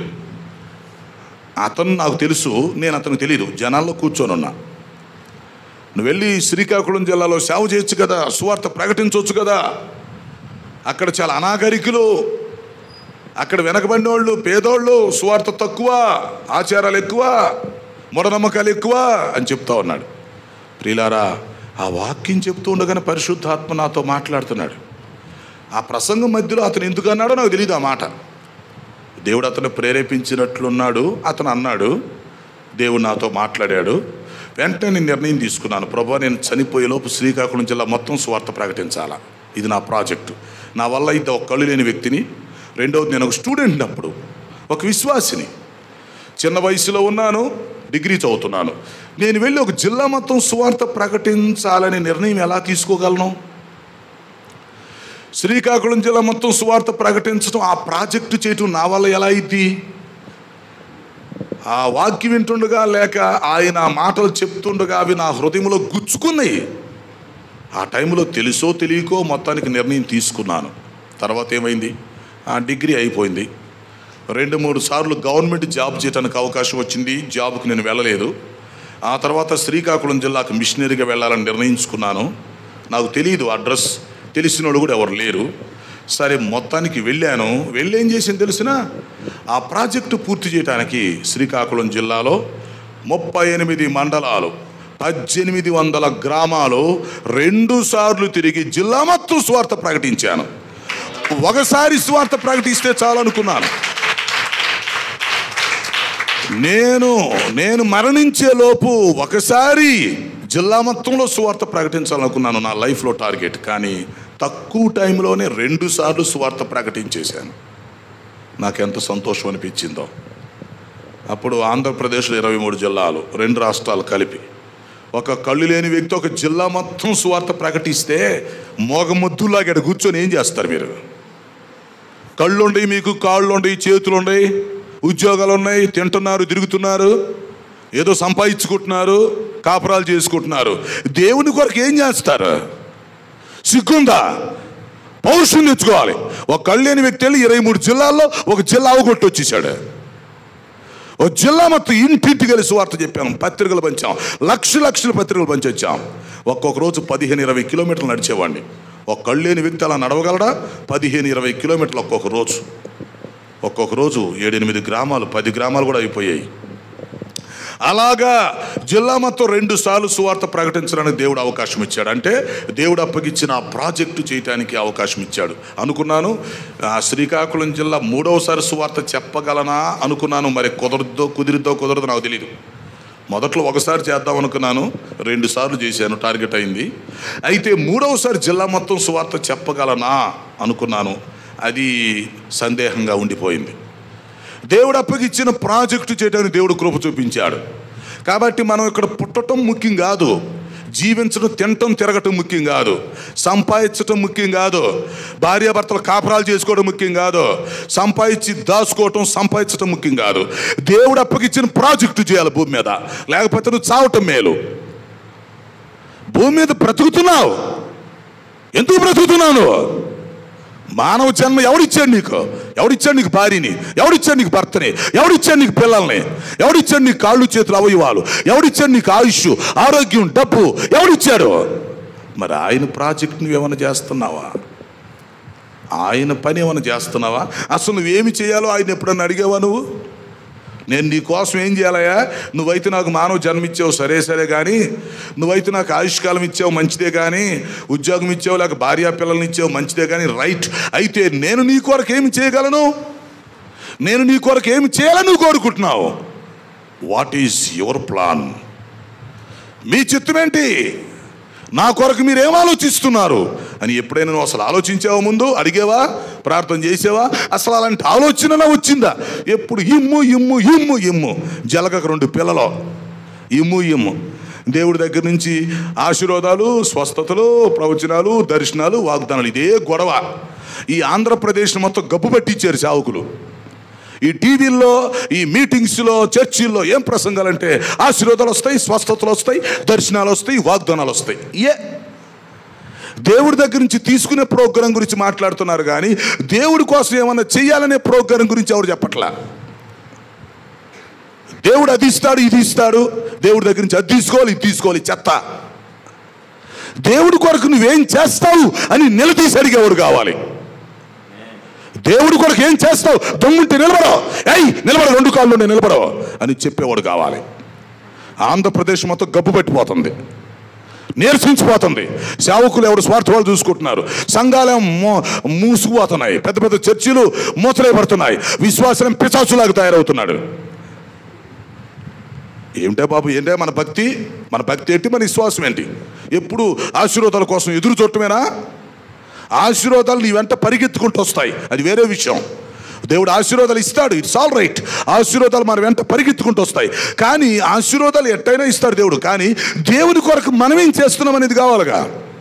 అతను నాకు తెలుసు నేను అతనికి తెలియదు జనాల్లో కూర్చొని ఉన్నా నువ్వు వెళ్ళి శ్రీకాకుళం జిల్లాలో సేవ చేయొచ్చు కదా సువార్త ప్రకటించవచ్చు కదా అక్కడ చాలా అనాగరికులు అక్కడ వెనకబడిన వాళ్ళు పేదోళ్ళు సువార్త తక్కువ ఆచారాలు ఎక్కువ మూఢనమ్మకాలు ఎక్కువ అని చెప్తా ఉన్నాడు ప్రియులారా ఆ వాక్యం చెప్తూ ఉండగానే పరిశుద్ధాత్మ నాతో మాట్లాడుతున్నాడు ఆ ప్రసంగం మధ్యలో అతను ఎందుకు అన్నాడో నాకు తెలియదు ఆ మాట దేవుడు అతను ప్రేరేపించినట్లున్నాడు అతను అన్నాడు దేవుడు నాతో మాట్లాడాడు వెంటనే నేను నిర్ణయం తీసుకున్నాను ప్రభా నేను చనిపోయేలోపు శ్రీకాకుళం జిల్లా మొత్తం స్వార్థ ప్రకటించాలా ఇది నా ప్రాజెక్టు నా వల్ల ఇది ఒక కళ్ళు లేని వ్యక్తిని రెండవది నేను ఒక స్టూడెంట్ అప్పుడు ఒక విశ్వాసిని చిన్న వయసులో ఉన్నాను డిగ్రీ చదువుతున్నాను నేను వెళ్ళి ఒక జిల్లా మొత్తం సువార్త ప్రకటించాలనే నిర్ణయం ఎలా తీసుకోగలను శ్రీకాకుళం జిల్లా మొత్తం సువార్త ప్రకటించడం ఆ ప్రాజెక్టు చేయటం నా వల్ల ఎలా అయింది ఆ వాక్యం వింటుండగా లేక ఆయన ఆ మాటలు చెప్తుండగా అవి నా హృదయంలో గుచ్చుకున్నాయి ఆ టైంలో తెలుసో తెలియకో మొత్తానికి నిర్ణయం తీసుకున్నాను తర్వాత ఏమైంది ఆ డిగ్రీ అయిపోయింది రెండు మూడు సార్లు గవర్నమెంట్ జాబ్ చేయడానికి అవకాశం వచ్చింది జాబ్కి నేను వెళ్ళలేదు ఆ తర్వాత శ్రీకాకుళం జిల్లాకు మిషనరీగా వెళ్ళాలని నిర్ణయించుకున్నాను నాకు తెలియదు అడ్రస్ తెలిసిన వాళ్ళు కూడా ఎవరు లేరు సరే మొత్తానికి వెళ్ళాను వెళ్ళి ఏం చేసింది తెలిసిన ఆ ప్రాజెక్టు పూర్తి చేయడానికి శ్రీకాకుళం జిల్లాలో ముప్పై ఎనిమిది మండలాలు పద్దెనిమిది వందల గ్రామాలు రెండు సార్లు తిరిగి జిల్లా మొత్తం స్వార్థ ప్రకటించాను ఒకసారి స్వార్థ ప్రకటిస్తే చాలు అనుకున్నాను నేను నేను మరణించే లోపు ఒకసారి జిల్లా మొత్తంలో సువార్త ప్రకటించాలనుకున్నాను నా లైఫ్లో టార్గెట్ కానీ తక్కువ టైంలోనే రెండు సార్లు సువార్త ప్రకటించేశాను నాకెంత సంతోషం అనిపించిందో అప్పుడు ఆంధ్రప్రదేశ్లో ఇరవై మూడు జిల్లాలు రెండు రాష్ట్రాలు కలిపి ఒక కళ్ళు లేని వ్యక్తి ఒక జిల్లా మొత్తం సువార్త ప్రకటిస్తే మోగముద్దులాగా ఇక్కడ కూర్చొని ఏం చేస్తారు మీరు కళ్ళుండి మీకు కాళ్ళుండి చేతులుండి ఉద్యోగాలు ఉన్నాయి తింటున్నారు తిరుగుతున్నారు ఏదో సంపాదించుకుంటున్నారు కాపురాలు చేసుకుంటున్నారు దేవుని కొరకు ఏం చేస్తారు సిగ్గుందా పౌరుషం తెచ్చుకోవాలి ఒక కళ్ళు లేని వ్యక్తి వెళ్ళి ఇరవై మూడు జిల్లాల్లో ఒక జిల్లా అవగొట్టి వచ్చేసాడు ఓ జిల్లా మొత్తం ఇంటింటికి కలిసి వార్త చెప్పాం పత్రికలు పంచాం లక్ష లక్షల పత్రికలు పంచొచ్చాం ఒక్కొక్క రోజు పదిహేను ఇరవై కిలోమీటర్లు నడిచేవాడిని ఒక కళ్ళు లేని వ్యక్తి అలా నడవగలడా పదిహేను ఇరవై కిలోమీటర్లు ఒక్కొక్క రోజు ఒక్కొక్క రోజు ఏడెనిమిది గ్రామాలు పది గ్రామాలు కూడా అయిపోయాయి అలాగా జిల్లా మొత్తం రెండు సార్లు సువార్త ప్రకటించడానికి దేవుడు అవకాశం ఇచ్చాడు అంటే దేవుడు అప్పగించిన ఆ ప్రాజెక్టు చేయటానికి అవకాశం ఇచ్చాడు అనుకున్నాను ఆ శ్రీకాకుళం జిల్లా మూడవసారి సువార్త చెప్పగలనా అనుకున్నాను మరి కుదరదో కుదిరిద్దో కుదరదో నాకు తెలియదు మొదట్లో ఒకసారి చేద్దాం అనుకున్నాను రెండు సార్లు చేశాను టార్గెట్ అయింది అయితే మూడవసారి జిల్లా మొత్తం సువార్త చెప్పగలనా అనుకున్నాను అది సందేహంగా ఉండిపోయింది దేవుడు అప్పగిచ్చిన ప్రాజెక్టు చేయడానికి దేవుడు కృప చూపించాడు కాబట్టి మనం ఇక్కడ పుట్టడం ముఖ్యం కాదు జీవించడం తినటం తిరగటం ముఖ్యం కాదు సంపాదించటం ముఖ్యం కాదు భార్యాభర్తలు కాపురాలు చేసుకోవడం ముఖ్యం కాదు సంపాదించి దాచుకోవటం సంపాదించడం ముఖ్యం కాదు దేవుడు అప్పగిచ్చిన ప్రాజెక్టు చేయాలి భూమి మీద లేకపోతే నువ్వు చావటం మేలు భూమి మీద బ్రతుకుతున్నావు ఎందుకు బ్రతుకుతున్నావు నువ్వు మానవ జన్మ ఎవడిచ్చాడు నీకు ఎవడిచ్చాడు నీకు భార్యని ఎవడిచ్చాడు నీకు భర్తని ఎవడిచ్చాడు నీకు పిల్లల్ని ఎవడిచ్చాడు నీకు కాళ్ళు చేతులు అవయవాలు ఎవడిచ్చాడు నీకు ఆయుష్ ఆరోగ్యం డబ్బు ఎవడిచ్చాడు మరి ఆయన ప్రాజెక్ట్ నువ్వేమైనా చేస్తున్నావా ఆయన పని ఏమైనా చేస్తున్నావా అసలు నువ్వేమి చేయాలో ఆయన ఎప్పుడన్నా అడిగావా నువ్వు నేను నీ కోసం ఏం చేయాలయ్యా నువ్వైతే నాకు మానవ జన్మ ఇచ్చావు సరే సరే కానీ నువ్వైతే నాకు ఆయుష్కాలం ఇచ్చావు మంచిదే కానీ ఉద్యోగం ఇచ్చావు లేక భార్యా పిల్లల్ని ఇచ్చావు మంచిదే కానీ రైట్ అయితే నేను నీ కొరకు ఏమి చేయగలను నేను నీ కొరకు ఏమి చేయాలని నువ్వు కోరుకుంటున్నావు వాట్ ఈజ్ యువర్ ప్లాన్ మీ చిత్తమేంటి నా కొరకు మీరు ఏం ఆలోచిస్తున్నారు అని ఎప్పుడైనా నువ్వు అసలు ఆలోచించావా ముందు అడిగేవా ప్రార్థన చేసావా అసలు అలాంటి ఆలోచన వచ్చిందా ఎప్పుడు ఇమ్ము ఇమ్ము ఇమ్ము ఇమ్ము జలగక రెండు పిల్లలు ఇమ్ము ఇమ్ము దేవుడి దగ్గర నుంచి ఆశీర్వాదాలు స్వస్థతలు ప్రవచనాలు దర్శనాలు వాగ్దానాలు ఇదే గొడవ ఈ ఆంధ్రప్రదేశ్ మొత్తం గబ్బు పట్టించారు చావుకులు ఈ టీవీల్లో ఈ మీటింగ్స్లో చర్చిల్లో ఏం ప్రసంగాలంటే ఆశీర్వాదాలు వస్తాయి స్వస్థతలు వస్తాయి దర్శనాలు వస్తాయి వాగ్దానాలు వస్తాయి ఏ దేవుడి దగ్గర నుంచి తీసుకునే ప్రోగ్రాం గురించి మాట్లాడుతున్నారు కానీ దేవుడి కోసం ఏమన్నా చెయ్యాలనే ప్రోగ్రాం గురించి ఎవరు చెప్పట్లా దేవుడు అది ఇస్తాడు ఇది ఇస్తాడు దేవుడి దగ్గర నుంచి అది తీసుకోవాలి ఇది తీసుకోవాలి చెత్త దేవుడి కొరకు నువ్వేం చేస్తావు అని నిలదీసి అడిగేవాడు కావాలి దేవుడి కొరకు ఏం చేస్తావు దొంగుంటే నిలబడవు ఏయ్ నిలబడ రెండు కాళ్ళు నిలబడవు అని చెప్పేవాడు కావాలి ఆంధ్రప్రదేశ్ మొత్తం గబ్బు పెట్టిపోతుంది నీరసించిపోతుంది సేవకులు ఎవరు స్వార్థాలు చూసుకుంటున్నారు సంఘాలేం మో మూసుకుపోతున్నాయి పెద్ద పెద్ద చర్చిలు మూతలేపడుతున్నాయి విశ్వాసం పిశాచులాగా తయారవుతున్నాడు ఏమిటే బాబు ఏంటే మన భక్తి మన భక్తి ఏంటి మన విశ్వాసం ఏంటి ఎప్పుడు ఆశీర్వాదాల కోసం ఎదురు చూడటమేనా ఆశీర్వాదాలు నీ వెంట పరిగెత్తుకుంటూ వస్తాయి అది వేరే విషయం దేవుడు ఆశీర్వాదాలు ఇస్తాడు ఇట్స్ ఆల్ రైట్ ఆశీర్వాదాలు మన వెంట పరిగెత్తుకుంటూ వస్తాయి కానీ ఆశీర్వాదాలు ఎట్టయినా ఇస్తాడు దేవుడు కానీ దేవుని కొరకు మనం ఏం చేస్తున్నాం అనేది కావాలిగా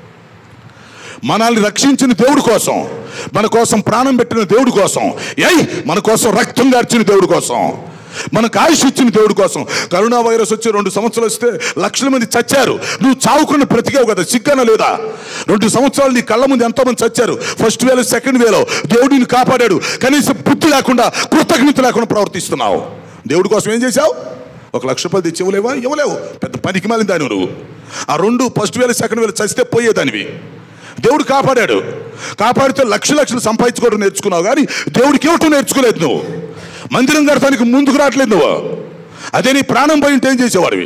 మనల్ని రక్షించిన దేవుడి కోసం మన కోసం ప్రాణం పెట్టిన దేవుడి కోసం ఏయ్ మన కోసం రక్తం గార్చిన దేవుడి కోసం మనకు ఆయుష్ ఇచ్చిన దేవుడి కోసం కరోనా వైరస్ వచ్చి రెండు సంవత్సరాలు వస్తే లక్షల మంది చచ్చారు నువ్వు చావుకున్న బ్రతికావు కదా సిగ్గన లేదా రెండు సంవత్సరాలు నీ కళ్ళ ముందు ఎంతోమంది చచ్చారు ఫస్ట్ వేలో సెకండ్ వేలో దేవుడు నిన్ను కాపాడాడు కనీసం బుద్ధి లేకుండా కృతజ్ఞత లేకుండా ప్రవర్తిస్తున్నావు దేవుడి కోసం ఏం చేశావు ఒక లక్ష రూపాయలు తెచ్చి ఇవ్వలేవా ఇవ్వలేవు పెద్ద పనికి మాలిన దాని నువ్వు ఆ రెండు ఫస్ట్ వేల సెకండ్ వేలు చస్తే పోయేదానివి దేవుడు కాపాడాడు కాపాడితే లక్ష లక్షలు సంపాదించుకోవడం నేర్చుకున్నావు కానీ దేవుడికి ఇవ్వటం నేర్చుకోలేదు నువ్వు మందిరం కడతానికి ముందుకు రావట్లేదు నువ్వు అదే నీ ప్రాణం పోయి ఉంటే ఏం చేసేవాడివి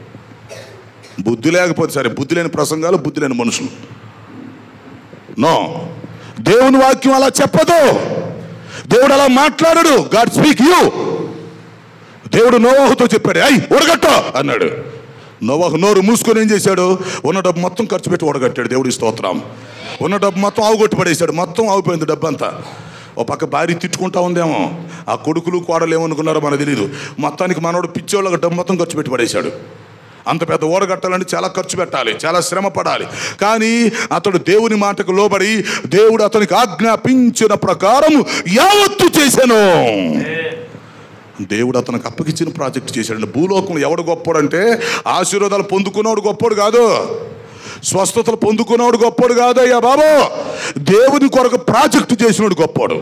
బుద్ధి లేకపోతే సరే బుద్ధి లేని ప్రసంగాలు బుద్ధి లేని మనుషులు నో దేవుని వాక్యం అలా చెప్పదు దేవుడు అలా మాట్లాడడు గాడ్ స్పీక్ యూ దేవుడు నోవాహుతో చెప్పాడు అయ్యి ఉడగట్ట అన్నాడు నోవాహు నోరు మూసుకొని ఏం చేశాడు ఉన్న డబ్బు మొత్తం ఖర్చు పెట్టి ఉడగట్టాడు దేవుడి స్తోత్రం ఉన్న డబ్బు మొత్తం ఆవుగొట్టి పడేశాడు మొత్తం ఆగిపోయింది డబ్బు అంతా ఓ పక్క భార్య తిట్టుకుంటా ఉందేమో ఆ కొడుకులు కోడలు ఏమనుకున్నారో మనకు తెలియదు మొత్తానికి మనోడు పిచ్చోళ్ళకి డబ్బు మొత్తం ఖర్చు పెట్టి పడేశాడు అంత పెద్ద ఓడ కట్టాలంటే చాలా ఖర్చు పెట్టాలి చాలా శ్రమ పడాలి కానీ అతడు దేవుని మాటకు లోబడి దేవుడు అతనికి ఆజ్ఞాపించిన ప్రకారం యావత్తు చేశాను దేవుడు అతనికి అప్పగించిన ప్రాజెక్ట్ చేశాడు భూలోకం ఎవడు గొప్పోడంటే ఆశీర్వాదాలు పొందుకున్నవాడు గొప్పోడు కాదు స్వస్థతలు పొందుకున్నవాడు గొప్పోడు కాదు అయ్యా బాబు దేవుని కొరకు ప్రాజెక్ట్ చేసినోడు గొప్పోడు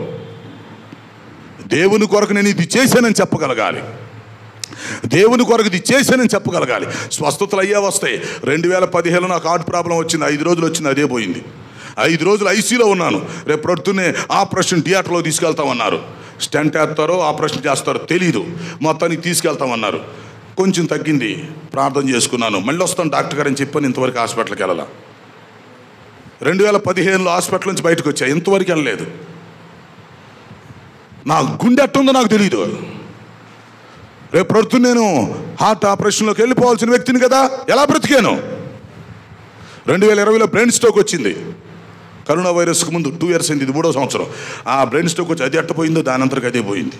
దేవుని కొరకు నేను ఇది చేశానని చెప్పగలగాలి దేవుని కొరకు ఇది చేశానని చెప్పగలగాలి స్వస్థతలు అయ్యే వస్తాయి రెండు వేల పదిహేను నాకు హార్ట్ ప్రాబ్లం వచ్చింది ఐదు రోజులు వచ్చింది అదే పోయింది ఐదు రోజులు ఐసీలో ఉన్నాను రేపు ప్రొద్దున్నే ఆపరేషన్ థియేటర్లో తీసుకెళ్తామన్నారు స్టెంట్ వేస్తారో ఆపరేషన్ చేస్తారో తెలీదు మొత్తానికి తీసుకెళ్తామన్నారు కొంచెం తగ్గింది ప్రార్థన చేసుకున్నాను మళ్ళీ వస్తాను డాక్టర్ గారు అని చెప్పని ఇంతవరకు హాస్పిటల్కి వెళ్ళాల రెండు వేల పదిహేనులో హాస్పిటల్ నుంచి బయటకు వచ్చా ఇంతవరకు వెళ్ళలేదు నా గుండె ఎట్టుందో నాకు తెలియదు రేపు ప్రొద్దున నేను హార్ట్ ఆపరేషన్లోకి వెళ్ళిపోవాల్సిన వ్యక్తిని కదా ఎలా బ్రతికాను రెండు వేల ఇరవైలో బ్రెయిన్ స్ట్రోక్ వచ్చింది కరోనా వైరస్కి ముందు టూ ఇయర్స్ అయింది ఇది మూడో సంవత్సరం ఆ బ్రెయిన్ స్ట్రోక్ వచ్చి అది ఎట్టపోయిందో దాని అంతరికి అదే పోయింది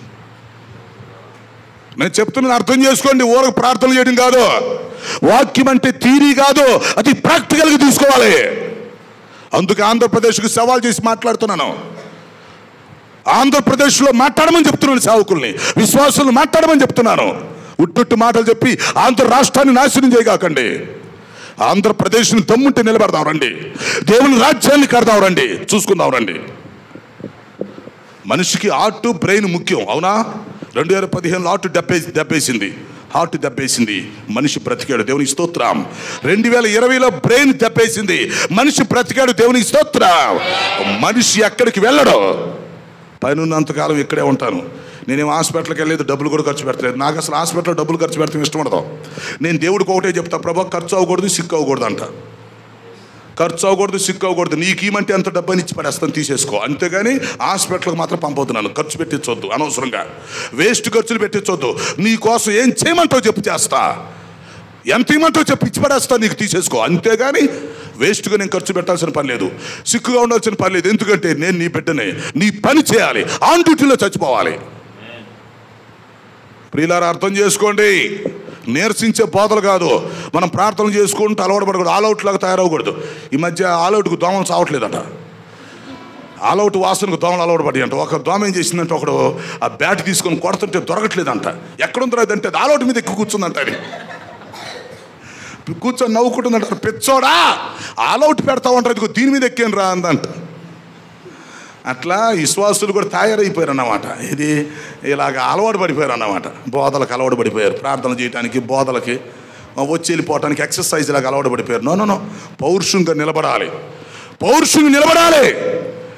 నేను చెప్తున్నాను అర్థం చేసుకోండి ఊరకు ప్రార్థన చేయడం కాదు వాక్యం అంటే థీరీ కాదు అది ప్రాక్టికల్గా తీసుకోవాలి అందుకే ఆంధ్రప్రదేశ్కి సవాల్ చేసి మాట్లాడుతున్నాను ఆంధ్రప్రదేశ్లో మాట్లాడమని చెప్తున్నాను సేవకుల్ని విశ్వాసులు మాట్లాడమని చెప్తున్నాను ఉట్టుట్టు మాటలు చెప్పి ఆంధ్ర రాష్ట్రాన్ని నాశనం చేయగాకండి ఆంధ్రప్రదేశ్ని దమ్ముంటే నిలబెడదాం రండి దేవుని రాజ్యాన్ని కడదాం రండి చూసుకుందాం రండి మనిషికి హార్ట్ బ్రెయిన్ ముఖ్యం అవునా రెండు వేల పదిహేనులో హార్ట్ దెబ్బే దెబ్బేసింది హార్ట్ దెబ్బేసింది మనిషి బ్రతికాడు దేవునికి స్తోత్రం రెండు వేల ఇరవైలో బ్రెయిన్ దెబ్బేసింది మనిషి బ్రతికాడు దేవునికి స్తోత్రం మనిషి ఎక్కడికి వెళ్ళడు పైన ఉన్నంతకాలం ఇక్కడే ఉంటాను నేనేం హాస్పిటల్కి వెళ్ళలేదు డబ్బులు కూడా ఖర్చు పెడతలేదు నాకు అసలు హాస్పిటల్లో డబ్బులు ఖర్చు పెడతాం ఇష్టం ఉండదు నేను దేవుడికి ఒకటే చెప్తా ప్రభా ఖర్చు అవ్వకూడదు సిక్కు అవ్వకూడదు అంట ఖర్చు అవ్వకూడదు సిక్కు అవ్వకూడదు నీకు ఈమంటే ఎంత డబ్బని ఇచ్చి పడేస్తాను తీసేసుకో అంతేగాని హాస్పిటల్కి మాత్రం పంపవుతున్నాను ఖర్చు పెట్టించొద్దు అనవసరంగా వేస్ట్ ఖర్చులు పెట్టించొద్దు నీ కోసం ఏం చేయమంటావు చెప్పు చేస్తా ఎంత ఇమ్మంటావు చెప్పి ఇచ్చి పడేస్తా నీకు తీసేసుకో అంతేగాని వేస్ట్గా నేను ఖర్చు పెట్టాల్సిన పని లేదు సిక్కుగా ఉండాల్సిన పని లేదు ఎందుకంటే నేను నీ బిడ్డనే నీ పని చేయాలి ఆన్ డ్యూటీలో చచ్చిపోవాలి ప్రియులారా అర్థం చేసుకోండి నీరసించే బోధలు కాదు మనం ప్రార్థన చేసుకుంటూ అలవాటు పడకూడదు ఆల్అవుట్ లాగా తయారవ్వకూడదు ఈ మధ్య ఆల్అవుట్కు దోమలు చావట్లేదట ఆల్అవుట్ వాసనకు దోమలు అలవాటు పడి అంట ఒక దోమ ఏం చేసిందంటే ఒకడు ఆ బ్యాట్ తీసుకొని కొడుతుంటే దొరకట్లేదంట ఎక్కడుందో అదంటే అది ఆల్అవుట్ మీద ఎక్కువ కూర్చుందంట అది కూర్చొని నవ్వుకుంటుందంట పిచ్చోడా ఆల్అవుట్ పెడతా ఉంటారు ఇదిగో దీని మీద ఎక్కాను రా అందంట అట్లా విశ్వాసులు కూడా తయారైపోయారు అన్నమాట ఇది ఇలాగ అలవాటు పడిపోయారు అన్నమాట బోధలకు అలవాటు పడిపోయారు ప్రార్థన చేయడానికి బోధలకి వచ్చి వెళ్ళిపోవటానికి ఎక్సర్సైజ్ లాగా అలవాటు పడిపోయారు నో నో నో పౌరుషంగా నిలబడాలి పౌరుషంగా నిలబడాలి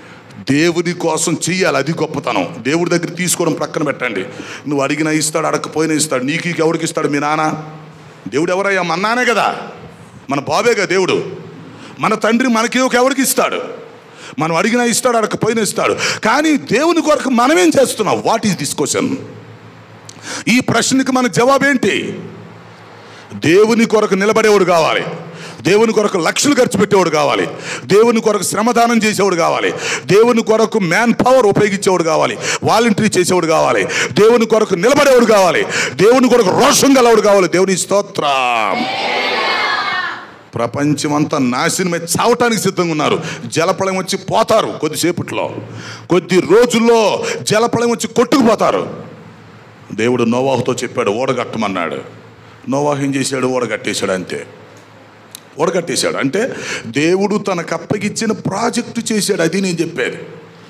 దేవుని కోసం చెయ్యాలి అది గొప్పతనం దేవుడి దగ్గర తీసుకోవడం ప్రక్కన పెట్టండి నువ్వు అడిగినా ఇస్తాడు అడగకపోయినా ఇస్తాడు నీకు ఇక ఎవరికి ఇస్తాడు మీ నాన్న దేవుడు ఎవరయ్యా మన నానే కదా మన బాబేగా దేవుడు మన తండ్రి మనకి ఒక ఎవరికి ఇస్తాడు మనం అడిగినా ఇస్తాడు అడగకపోయినా ఇస్తాడు కానీ దేవుని కొరకు మనమేం చేస్తున్నాం వాట్ ఈస్ దిస్ క్వశ్చన్ ఈ ప్రశ్నకి మన జవాబు ఏంటి దేవుని కొరకు నిలబడేవాడు కావాలి దేవుని కొరకు లక్షలు ఖర్చు పెట్టేవాడు కావాలి దేవుని కొరకు శ్రమదానం చేసేవాడు కావాలి దేవుని కొరకు మ్యాన్ పవర్ ఉపయోగించేవాడు కావాలి వాలంటరీ చేసేవాడు కావాలి దేవుని కొరకు నిలబడేవాడు కావాలి దేవుని కొరకు రోషం గలవాడు కావాలి దేవుని స్తోత్రం ప్రపంచమంతా నాశనమై చావటానికి సిద్ధంగా ఉన్నారు జలప్రళయం వచ్చి పోతారు కొద్దిసేపట్లో కొద్ది రోజుల్లో జలప్రళయం వచ్చి కొట్టుకుపోతారు దేవుడు నోవాహుతో చెప్పాడు ఓడగట్టమన్నాడు నోవాహు ఏం చేశాడు ఓడగట్టేశాడు అంతే ఓడగట్టేశాడు అంటే దేవుడు తనకు అప్పగిచ్చిన ప్రాజెక్టు చేశాడు అది నేను చెప్పేది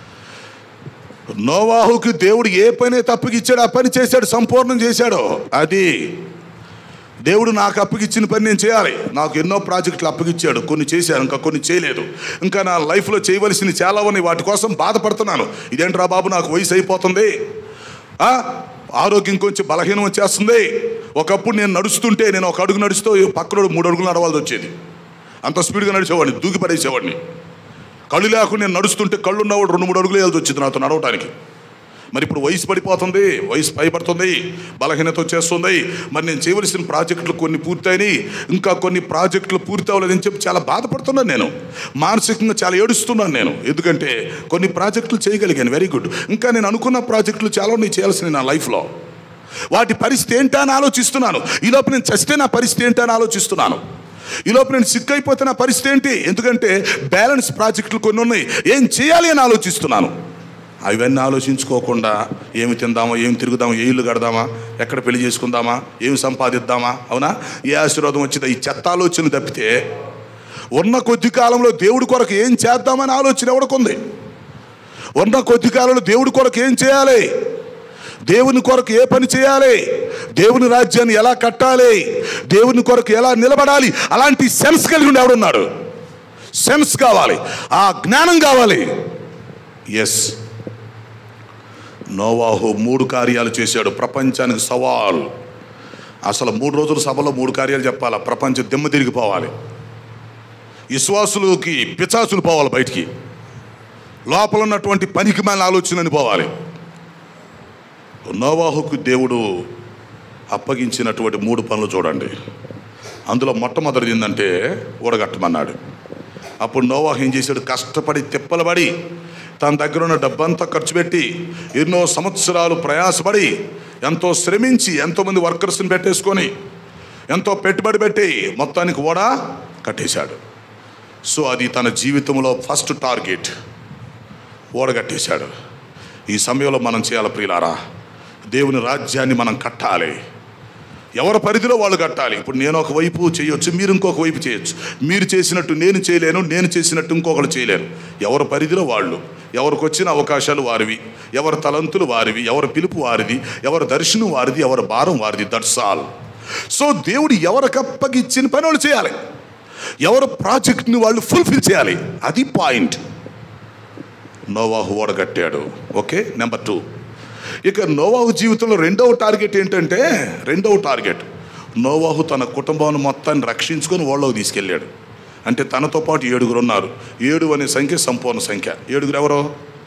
నోవాహుకి దేవుడు ఏ పని అయితే అప్పగిచ్చాడు ఆ పని చేశాడు సంపూర్ణం చేశాడు అది దేవుడు నాకు అప్పగిచ్చిన పని నేను చేయాలి నాకు ఎన్నో ప్రాజెక్టులు అప్పగిచ్చాడు కొన్ని చేశాను ఇంకా కొన్ని చేయలేదు ఇంకా నా లైఫ్లో చేయవలసినవి చాలా ఉన్నాయి వాటి కోసం బాధపడుతున్నాను ఇదేంట్రా బాబు నాకు వయసు అయిపోతుంది ఆ? ఆరోగ్యం కొంచెం బలహీనం వచ్చేస్తుంది ఒకప్పుడు నేను నడుస్తుంటే నేను ఒక అడుగు నడుస్తూ పక్కన మూడు అడుగులు నడవాల్సి వచ్చేది అంత స్పీడ్గా నడిచేవాడిని దూకి పడేసేవాడిని కళ్ళు లేకుండా నేను నడుస్తుంటే కళ్ళు ఉన్నవాడు రెండు మూడు అడుగులు వేయాల్సి వచ్చింది నాతో నడవటానికి మరి ఇప్పుడు వయసు పడిపోతుంది వయసు పైపడుతుంది బలహీనత వచ్చేస్తుంది మరి నేను చేయవలసిన ప్రాజెక్టులు కొన్ని పూర్తయినాయి ఇంకా కొన్ని ప్రాజెక్టులు పూర్తి అవ్వలేదని చెప్పి చాలా బాధపడుతున్నాను నేను మానసికంగా చాలా ఏడుస్తున్నాను నేను ఎందుకంటే కొన్ని ప్రాజెక్టులు చేయగలిగాను వెరీ గుడ్ ఇంకా నేను అనుకున్న ప్రాజెక్టులు చాలా ఉన్నాయి చేయాల్సినవి నా లైఫ్లో వాటి పరిస్థితి ఏంటా అని ఆలోచిస్తున్నాను ఈలోపు నేను చస్తే నా పరిస్థితి ఏంటా అని ఆలోచిస్తున్నాను ఈలోపు నేను సిక్ అయిపోతే నా పరిస్థితి ఏంటి ఎందుకంటే బ్యాలెన్స్ ప్రాజెక్టులు కొన్ని ఉన్నాయి ఏం చేయాలి అని ఆలోచిస్తున్నాను అవన్నీ ఆలోచించుకోకుండా ఏమి తిందామా ఏమి తిరుగుదామా ఏ ఇల్లు కడదామా ఎక్కడ పెళ్లి చేసుకుందామా ఏమి సంపాదిద్దామా అవునా ఏ ఆశీర్వాదం వచ్చిందా ఈ చెత్త ఆలోచన తప్పితే ఉన్న కొద్ది కాలంలో దేవుడి కొరకు ఏం చేద్దామని ఆలోచన ఎవడికుంది ఉన్న కొద్ది కాలంలో దేవుడి కొరకు ఏం చేయాలి దేవుని కొరకు ఏ పని చేయాలి దేవుని రాజ్యాన్ని ఎలా కట్టాలి దేవుని కొరకు ఎలా నిలబడాలి అలాంటి సెన్స్ కలిగి ఉండి ఎవడున్నాడు సెన్స్ కావాలి ఆ జ్ఞానం కావాలి ఎస్ నోవాహు మూడు కార్యాలు చేశాడు ప్రపంచానికి సవాల్ అసలు మూడు రోజుల సభలో మూడు కార్యాలు చెప్పాలా ప్రపంచం దిమ్మ తిరిగిపోవాలి విశ్వాసులకి పిచాసులు పోవాలి బయటికి లోపల ఉన్నటువంటి పనికి మన ఆలోచనని పోవాలి నోవాహుకు దేవుడు అప్పగించినటువంటి మూడు పనులు చూడండి అందులో మొట్టమొదటిది ఏంటంటే ఊడగట్టమన్నాడు అప్పుడు నోవాహు ఏం చేశాడు కష్టపడి తిప్పలబడి తన దగ్గర ఉన్న డబ్బంతా ఖర్చు పెట్టి ఎన్నో సంవత్సరాలు ప్రయాసపడి ఎంతో శ్రమించి ఎంతోమంది వర్కర్స్ని పెట్టేసుకొని ఎంతో పెట్టుబడి పెట్టి మొత్తానికి ఓడ కట్టేశాడు సో అది తన జీవితంలో ఫస్ట్ టార్గెట్ ఓడగట్టేశాడు ఈ సమయంలో మనం చేయాలి ప్రియులారా దేవుని రాజ్యాన్ని మనం కట్టాలి ఎవరి పరిధిలో వాళ్ళు కట్టాలి ఇప్పుడు నేను ఒక వైపు చేయొచ్చు మీరు ఇంకొక వైపు చేయొచ్చు మీరు చేసినట్టు నేను చేయలేను నేను చేసినట్టు ఇంకొకరు చేయలేను ఎవరి పరిధిలో వాళ్ళు ఎవరికి వచ్చిన అవకాశాలు వారివి ఎవరి తలంతులు వారివి ఎవరి పిలుపు వారిది ఎవరి దర్శనం వారిది ఎవరి భారం వారిది దట్స్ ఆల్ సో దేవుడు ఎవరికి అప్పగిచ్చిన పని వాళ్ళు చేయాలి ఎవరి ప్రాజెక్ట్ని వాళ్ళు ఫుల్ఫిల్ చేయాలి అది పాయింట్ నోవాహు ఓడగట్టాడు ఓకే నెంబర్ టూ ఇక నోవాహు జీవితంలో రెండవ టార్గెట్ ఏంటంటే రెండవ టార్గెట్ నోవాహు తన కుటుంబాన్ని మొత్తాన్ని రక్షించుకొని ఓళ్ళకి తీసుకెళ్ళాడు అంటే తనతో పాటు ఏడుగురు ఉన్నారు ఏడు అనే సంఖ్య సంపూర్ణ సంఖ్య ఏడుగురు ఎవరో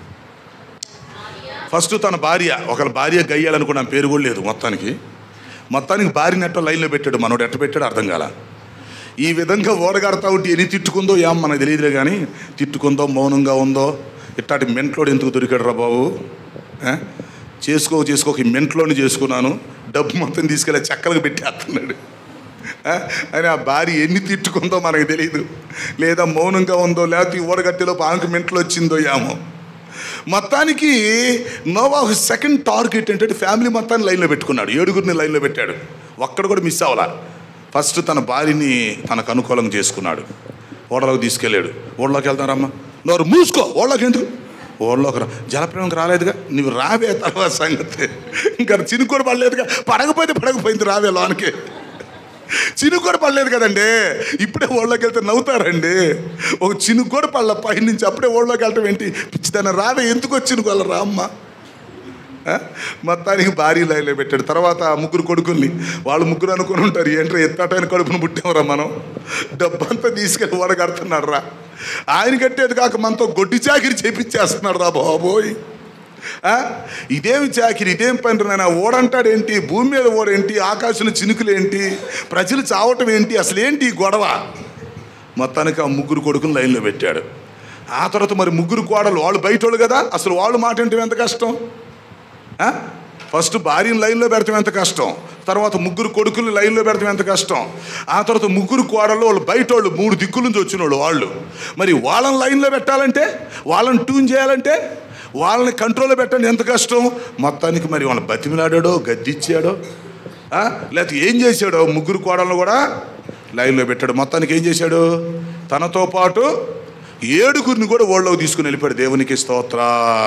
ఫస్ట్ తన భార్య ఒకళ్ళ భార్య గయ్యాలనుకున్న పేరు కూడా లేదు మొత్తానికి మొత్తానికి భార్యని ఎట్ట లైన్లో పెట్టాడు మనోడు ఎట్ట పెట్టాడు అర్థం కాల ఈ విధంగా ఓడగడతా ఉంటే ఎన్ని తిట్టుకుందో ఏం మనకు తెలియదులే కానీ తిట్టుకుందో మౌనంగా ఉందో ఇట్లాంటి మెంట్లోడు ఎందుకు దొరికాడు రా బాబు ఆ? చేసుకో చేసుకోక ఈ మెంట్లోని చేసుకున్నాను డబ్బు మొత్తం తీసుకెళ్ళి చెక్కలకు పెట్టేస్తున్నాడు ఆ? అని ఆ భార్య ఎన్ని తిట్టుకుందో మనకు తెలియదు లేదా మౌనంగా ఉందో లేకపోతే ఈ ఓడగట్టెలో ఆమెకు మెంట్లో వచ్చిందో ఏమో మొత్తానికి నోవాహు సెకండ్ టార్గెట్ ఏంటంటే ఫ్యామిలీ మొత్తాన్ని లైన్లో పెట్టుకున్నాడు ఏడుగురిని లైన్లో పెట్టాడు ఒక్కడ కూడా మిస్ అవ్వాల ఫస్ట్ తన భార్యని తనకు అనుకూలంగా చేసుకున్నాడు ఓడలోకి తీసుకెళ్ళాడు ఓడలోకి వెళ్తారమ్మా నోరు మూసుకో ఓడలోకి ఎందుకు ఓడలోకి రా జలప్రేమకి రాలేదుగా నువ్వు రావే తర్వాత సంగతి ఇంకా చినుకు కూడా పడలేదుగా పడకపోతే పడకపోయింది రావే లోనికి చినుకు కూడా పడలేదు కదండి ఇప్పుడే ఓళ్ళోకి వెళ్తే నవ్వుతారండి ఒక చినుకు కూడా పడల పైన నుంచి అప్పుడే ఓళ్ళోకి వెళ్ళటం ఏంటి పిచ్చిదాన్ని రావే ఎందుకు వచ్చిన వాళ్ళ రామ్మ ఆ? మొత్తానికి భారీ లైన్లో పెట్టాడు తర్వాత ఆ ముగ్గురు కొడుకుల్ని వాళ్ళు ముగ్గురు అనుకుని ఉంటారు ఏంట్రా ఎత్తటాన్ని కడుపును పుట్టామరా మనం డబ్బంతా తీసుకెళ్ళి ఓడగడుతున్నాడు రా ఆయన కట్టేది కాక మనతో గొడ్డి చాకిరి చేపించేస్తున్నాడు రా బాబోయ్ ఆ? ఇదేమి చాకిరి ఇదేం పని నాయన ఓడంటాడేంటి భూమి మీద ఓడేంటి ఆకాశంలో చినుకులేంటి ప్రజలు చావటం ఏంటి అసలు ఏంటి ఈ గొడవ మొత్తానికి ఆ ముగ్గురు కొడుకుని లైన్లో పెట్టాడు ఆ తర్వాత మరి ముగ్గురు కోడలు వాళ్ళు బయటోళ్ళు కదా అసలు వాళ్ళు మాట అంటే ఎంత కష్టం ఆ? ఫస్ట్ భార్యను లైన్లో పెడతాం ఎంత కష్టం తర్వాత ముగ్గురు కొడుకులు లైన్లో పెడతాం ఎంత కష్టం ఆ తర్వాత ముగ్గురు కోడలు వాళ్ళు బయట వాళ్ళు మూడు దిక్కుల నుంచి వచ్చిన వాళ్ళు వాళ్ళు మరి వాళ్ళని లైన్లో పెట్టాలంటే వాళ్ళని ట్యూన్ చేయాలంటే వాళ్ళని కంట్రోల్లో పెట్టండి ఎంత కష్టం మొత్తానికి మరి వాళ్ళని బతిమిలాడాడో గద్దిచ్చాడో ఆ? లేకపోతే ఏం చేశాడో ముగ్గురు కోడలను కూడా లైన్లో పెట్టాడు మొత్తానికి ఏం చేశాడు తనతో పాటు ఏడుగురిని కూడా ఓళ్ళలోకి తీసుకుని వెళ్ళిపోయాడు దేవునికి స్తోత్ర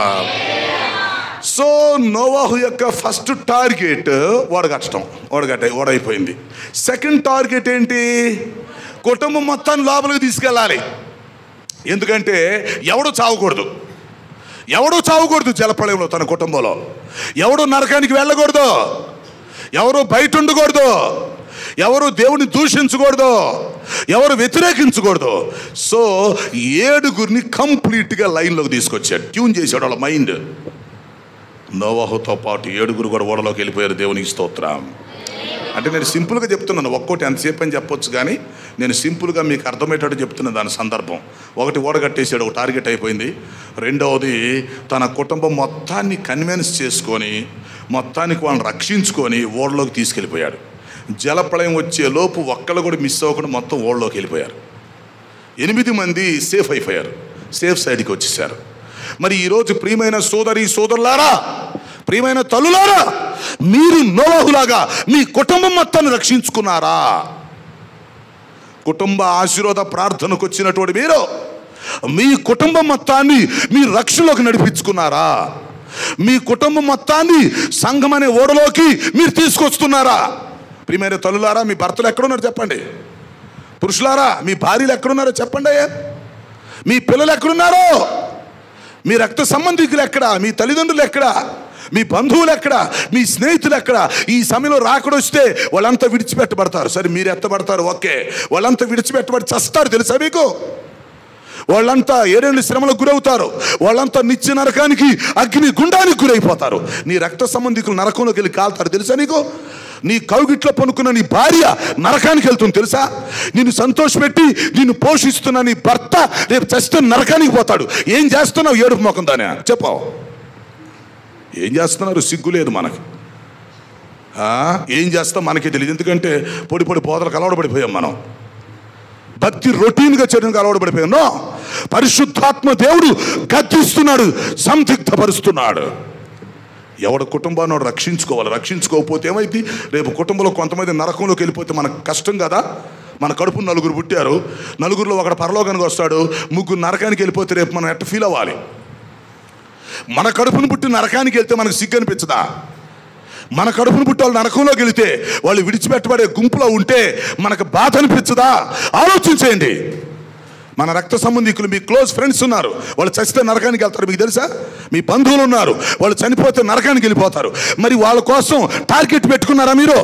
సో నోవాహు యొక్క ఫస్ట్ టార్గెట్ ఓడగట్టడం ఓడగట్ట ఓడైపోయింది సెకండ్ టార్గెట్ ఏంటి కుటుంబం మొత్తాన్ని లోపలికి తీసుకెళ్ళాలి ఎందుకంటే ఎవడు చావకూడదు ఎవడు చావకూడదు జలప్రళయంలో తన కుటుంబంలో ఎవడు నరకానికి వెళ్ళకూడదు ఎవరు బయట ఉండకూడదు ఎవరు దేవుని దూషించకూడదు ఎవరు వ్యతిరేకించకూడదు సో ఏడుగురిని కంప్లీట్గా లైన్లోకి తీసుకొచ్చాడు ట్యూన్ చేశాడు వాళ్ళ మైండ్ నోవాహుతో పాటు ఏడుగురు కూడా ఓడలోకి వెళ్ళిపోయారు దేవునికి స్తోత్రం అంటే నేను సింపుల్గా చెప్తున్నాను ఒక్కోటి ఎంతసేపు అని చెప్పొచ్చు కానీ నేను సింపుల్గా మీకు అర్థమయ్యేటట్టు చెప్తున్నాను దాని సందర్భం ఒకటి ఓడగట్టేసాడు ఒక టార్గెట్ అయిపోయింది రెండవది తన కుటుంబం మొత్తాన్ని కన్విన్స్ చేసుకొని మొత్తానికి వాళ్ళని రక్షించుకొని ఓడలోకి తీసుకెళ్ళిపోయాడు జలప్రళయం వచ్చే లోపు ఒక్కళ్ళు కూడా మిస్ అవ్వకుండా మొత్తం ఓడలోకి వెళ్ళిపోయారు ఎనిమిది మంది సేఫ్ అయిపోయారు సేఫ్ సైడ్కి వచ్చేసారు మరి ఈరోజు ప్రియమైన సోదరి సోదరులారా ప్రియమైన తల్లులారా మీరు నోవాహులాగా మీ కుటుంబం మొత్తాన్ని రక్షించుకున్నారా కుటుంబ ఆశీర్వాద ప్రార్థనకు వచ్చినటువంటి మీరు మీ కుటుంబం మొత్తాన్ని మీ రక్షణలోకి నడిపించుకున్నారా మీ కుటుంబం మొత్తాన్ని సంఘం అనే ఓడలోకి మీరు తీసుకొస్తున్నారా ప్రియమైన తల్లులారా మీ భర్తలు ఎక్కడున్నారు చెప్పండి పురుషులారా మీ భార్యలు ఎక్కడున్నారో చెప్పండి అయ్యా మీ పిల్లలు ఎక్కడున్నారో మీ రక్త సంబంధికులు ఎక్కడ మీ తల్లిదండ్రులు ఎక్కడ మీ బంధువులు ఎక్కడ మీ స్నేహితులు ఎక్కడ ఈ సమయంలో రాకడొస్తే వాళ్ళంతా విడిచిపెట్టబడతారు సరే మీరు ఎత్తబడతారు ఓకే వాళ్ళంతా విడిచిపెట్టబడి చస్తారు తెలుసా మీకు వాళ్ళంతా ఏడేళ్ళు శ్రమలకు గురవుతారు వాళ్ళంతా నిత్య నరకానికి అగ్ని గుండానికి గురైపోతారు నీ రక్త సంబంధికులు నరకంలోకి వెళ్ళి కాలుతారు తెలుసా నీకు నీ కౌగిట్లో పనుకున్న నీ భార్య నరకానికి వెళ్తుంది తెలుసా నిన్ను సంతోషపెట్టి నిన్ను పోషిస్తున్న నీ భర్త రేపు చస్తే నరకానికి పోతాడు ఏం చేస్తున్నావు ఏడుపు మొఖం దాని చెప్పావు ఏం చేస్తున్నారు సిగ్గు లేదు మనకి ఆ? ఏం చేస్తాం మనకి తెలియదు ఎందుకంటే పొడి పొడి బోధలకు అలవాటు పడిపోయాం మనం భక్తి రొటీన్గా చేయడానికి అలవాటు పడిపోయాం నో పరిశుద్ధాత్మ దేవుడు గద్దిస్తున్నాడు సందిగ్ధపరుస్తున్నాడు ఎవడ కుటుంబాన్ని వాడు రక్షించుకోవాలి రక్షించుకోకపోతే ఏమైంది రేపు కుటుంబంలో కొంతమంది నరకంలోకి వెళ్ళిపోతే మనకు కష్టం కదా మన కడుపు నలుగురు పుట్టారు నలుగురిలో ఒకడు పరలోకానికి వస్తాడు ముగ్గురు నరకానికి వెళ్ళిపోతే రేపు మనం ఎట్ట ఫీల్ అవ్వాలి మన కడుపును పుట్టి నరకానికి వెళ్తే మనకు సిగ్గు అనిపించదా మన కడుపును పుట్టి వాళ్ళు నరకంలోకి వెళితే వాళ్ళు విడిచిపెట్టబడే గుంపులో ఉంటే మనకు బాధ అనిపించదా ఆలోచించేయండి మన రక్త సంబంధికులు మీ క్లోజ్ ఫ్రెండ్స్ ఉన్నారు వాళ్ళు చచ్చితే నరకానికి వెళ్తారు మీకు తెలుసా మీ బంధువులు ఉన్నారు వాళ్ళు చనిపోతే నరకానికి వెళ్ళిపోతారు మరి వాళ్ళ కోసం టార్గెట్ పెట్టుకున్నారా మీరు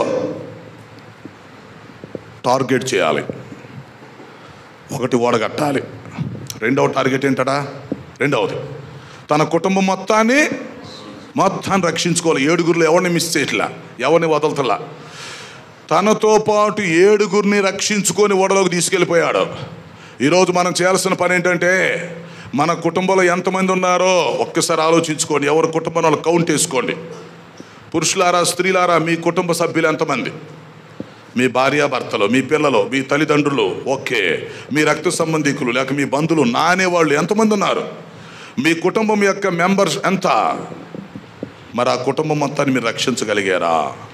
టార్గెట్ చేయాలి ఒకటి ఓడగట్టాలి రెండవ టార్గెట్ ఏంటడా రెండవది తన కుటుంబం మొత్తాన్ని మొత్తాన్ని రక్షించుకోవాలి ఏడుగురులో ఎవరిని మిస్ చేయట్లా ఎవరిని వదలతలా తనతో పాటు ఏడుగురిని రక్షించుకొని ఓడలోకి తీసుకెళ్ళిపోయాడు ఈరోజు మనం చేయాల్సిన పని ఏంటంటే మన కుటుంబంలో ఎంతమంది ఉన్నారో ఒక్కసారి ఆలోచించుకోండి ఎవరి కుటుంబం వాళ్ళు కౌంట్ వేసుకోండి పురుషులారా స్త్రీలారా మీ కుటుంబ సభ్యులు ఎంతమంది మీ భార్యాభర్తలు మీ పిల్లలు మీ తల్లిదండ్రులు ఓకే మీ రక్త సంబంధికులు లేక మీ బంధువులు నానే వాళ్ళు ఎంతమంది ఉన్నారు మీ కుటుంబం యొక్క మెంబర్స్ ఎంత మరి ఆ కుటుంబం మొత్తాన్ని మీరు రక్షించగలిగారా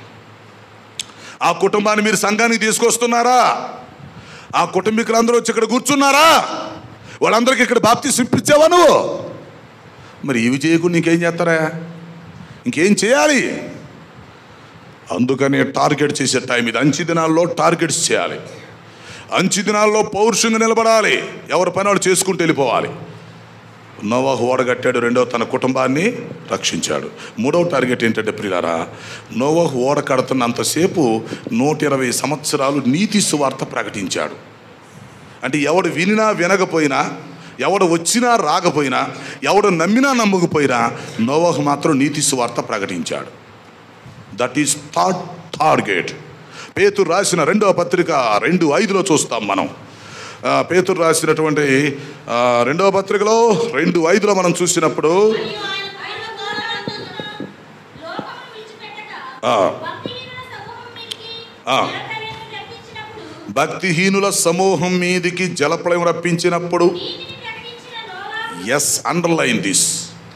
ఆ కుటుంబాన్ని మీరు సంఘానికి తీసుకొస్తున్నారా ఆ కుటుంబీకులందరూ వచ్చి ఇక్కడ కూర్చున్నారా వాళ్ళందరికీ ఇక్కడ బాప్తి ఇప్పించావా నువ్వు మరి ఇవి చేయకుండా ఇంకేం చేస్తారా ఇంకేం చేయాలి అందుకని టార్గెట్ చేసే టైం ఇది అంచె దినాల్లో టార్గెట్స్ చేయాలి అంచె దినాల్లో పౌరుషంగా నిలబడాలి ఎవరి పని వాళ్ళు చేసుకుంటూ వెళ్ళిపోవాలి నోవాహు ఓడగట్టాడు రెండో తన కుటుంబాన్ని రక్షించాడు మూడవ టార్గెట్ ఏంటంటే ప్రియులారా నోవాహు ఓడ కడుతున్నంతసేపు నూట ఇరవై సంవత్సరాలు నీతి సువార్త ప్రకటించాడు అంటే ఎవడు వినినా వినకపోయినా ఎవడు వచ్చినా రాకపోయినా ఎవడు నమ్మినా నమ్మకపోయినా నోవాహు మాత్రం నీతి సువార్త ప్రకటించాడు దట్ ఈస్ థాట్ టార్గెట్ పేతురు రాసిన రెండవ పత్రిక రెండు ఐదులో చూస్తాం మనం ఆ, పేతురు రాసినటువంటి ఆ, రెండవ పత్రికలో రెండు ఐదులో మనం చూసినప్పుడు మరియు ఆయన ఆయన దూరాలందున లోకమును విడిచిపెట్టక ఆ. భక్తిహీనుల సమూహం మీదికి ఆ. జలప్రలయం రప్పించినప్పుడు భక్తిహీనుల సమూహం మీదికి జలప్రలయం రప్పించినప్పుడు నీతిని ప్రకటించిన నోవాహు ఎస్ అండర్లైన్ దిస్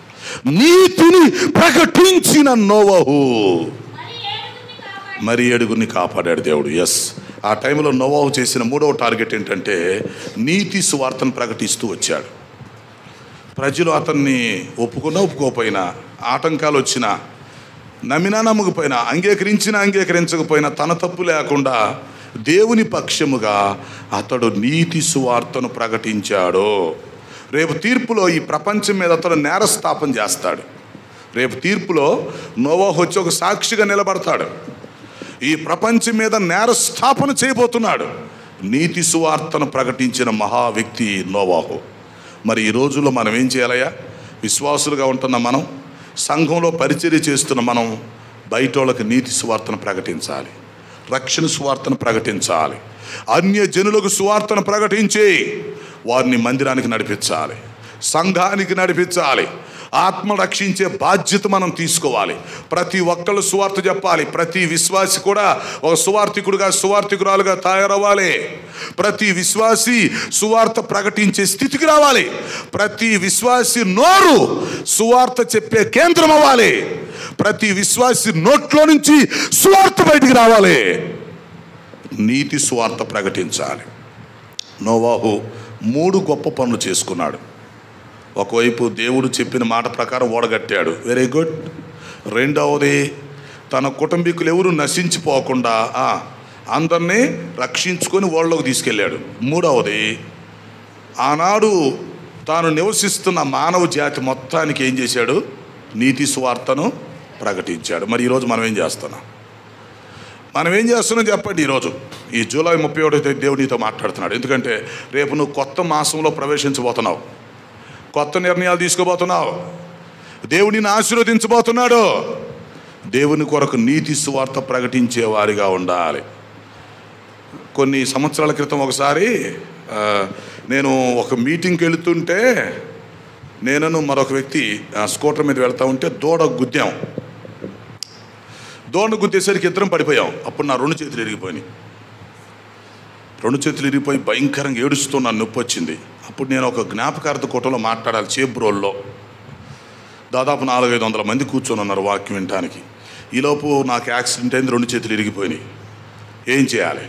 నీతిని ప్రకటించిన నోవహు మరి ఏడుగురిని కాపాడి మరి ఏడుగురిని కాపాడాడు దేవుడు ఎస్ ఆ టైంలో నోవాహు చేసిన మూడవ టార్గెట్ ఏంటంటే నీతి సువార్తను ప్రకటిస్తూ వచ్చాడు ప్రజలు అతన్ని ఒప్పుకున్నా ఒప్పుకోకపోయినా ఆటంకాలు వచ్చినా నమ్మినా నమ్మకపోయినా అంగీకరించినా అంగీకరించకపోయినా తన తప్పు లేకుండా దేవుని పక్షముగా అతడు నీతి సువార్తను ప్రకటించాడు రేపు తీర్పులో ఈ ప్రపంచం మీద అతడు నేరస్థాపన చేస్తాడు రేపు తీర్పులో నోవాహు వచ్చి ఒక సాక్షిగా నిలబడతాడు ఈ ప్రపంచం మీద నేరస్థాపన చేయబోతున్నాడు నీతి సువార్తను ప్రకటించిన మహా వ్యక్తి నోవాహు మరి ఈ రోజుల్లో మనం ఏం చేయాలయ్యా విశ్వాసులుగా ఉంటున్న మనం సంఘంలో పరిచర్య చేస్తున్న మనం బయట వాళ్ళకి నీతి సువార్తను ప్రకటించాలి రక్షణ సువార్తను ప్రకటించాలి అన్య జనులకు సువార్తను ప్రకటించి వారిని మందిరానికి నడిపించాలి సంఘానికి నడిపించాలి ఆత్మ రక్షించే బాధ్యత మనం తీసుకోవాలి ప్రతి ఒక్కళ్ళు సువార్త చెప్పాలి ప్రతి విశ్వాసి కూడా ఒక సువార్థికుడుగా సువార్థికురాలుగా తయారవ్వాలి ప్రతి విశ్వాసి సువార్త ప్రకటించే స్థితికి రావాలి ప్రతి విశ్వాసి నోరు సువార్త చెప్పే కేంద్రం అవ్వాలి ప్రతి విశ్వాసి నోట్లో నుంచి సువార్త బయటికి రావాలి నీతి సువార్త ప్రకటించాలి నోవాహు మూడు గొప్ప పనులు చేసుకున్నాడు ఒకవైపు దేవుడు చెప్పిన మాట ప్రకారం ఓడగట్టాడు వెరీ గుడ్ రెండవది తన కుటుంబీకులు ఎవరు నశించిపోకుండా ఆ, అందరినీ రక్షించుకొని ఓళ్ళలోకి తీసుకెళ్ళాడు మూడవది ఆనాడు తాను నివసిస్తున్న మానవ జాతి మొత్తానికి ఏం చేశాడు నీతి సువార్తను ప్రకటించాడు మరి ఈరోజు మనం ఏం చేస్తున్నాం మనం ఏం చేస్తున్నాం చెప్పండి ఈరోజు ఈ జూలై ముప్పై ఒకటో తేదీ దేవుడు నీతో మాట్లాడుతున్నాడు ఎందుకంటే రేపు నువ్వు కొత్త మాసంలో ప్రవేశించబోతున్నావు కొత్త నిర్ణయాలు తీసుకోబోతున్నావు దేవుడిని ఆశీర్వదించబోతున్నాడు దేవుని కొరకు నీతి సువార్త ప్రకటించే వారిగా ఉండాలి కొన్ని సంవత్సరాల క్రితం ఒకసారి ఆ, నేను ఒక మీటింగ్కి వెళుతుంటే నేనను మరొక వ్యక్తి ఆ, స్కూటర్ మీద వెళ్తా ఉంటే దూడ గుద్దాం దూడను గుద్దేసరికి ఇద్దరం పడిపోయాం అప్పుడు నా రెండు చేతులు ఇరిగిపోయినాయి రెండు చేతులు ఇరిగిపోయి భయంకరంగా ఏడుస్తూ నా నొప్పి వచ్చింది అప్పుడు నేను ఒక జ్ఞాపకార్థ కూటంలో మాట్లాడాలి చేబ్రోల్లో దాదాపు నాలుగైదు వందల మంది కూర్చొని ఉన్నారు వాక్యం వినటానికి ఈలోపు నాకు యాక్సిడెంట్ అయింది రెండు చేతులు ఇరిగిపోయినాయి ఏం చేయాలి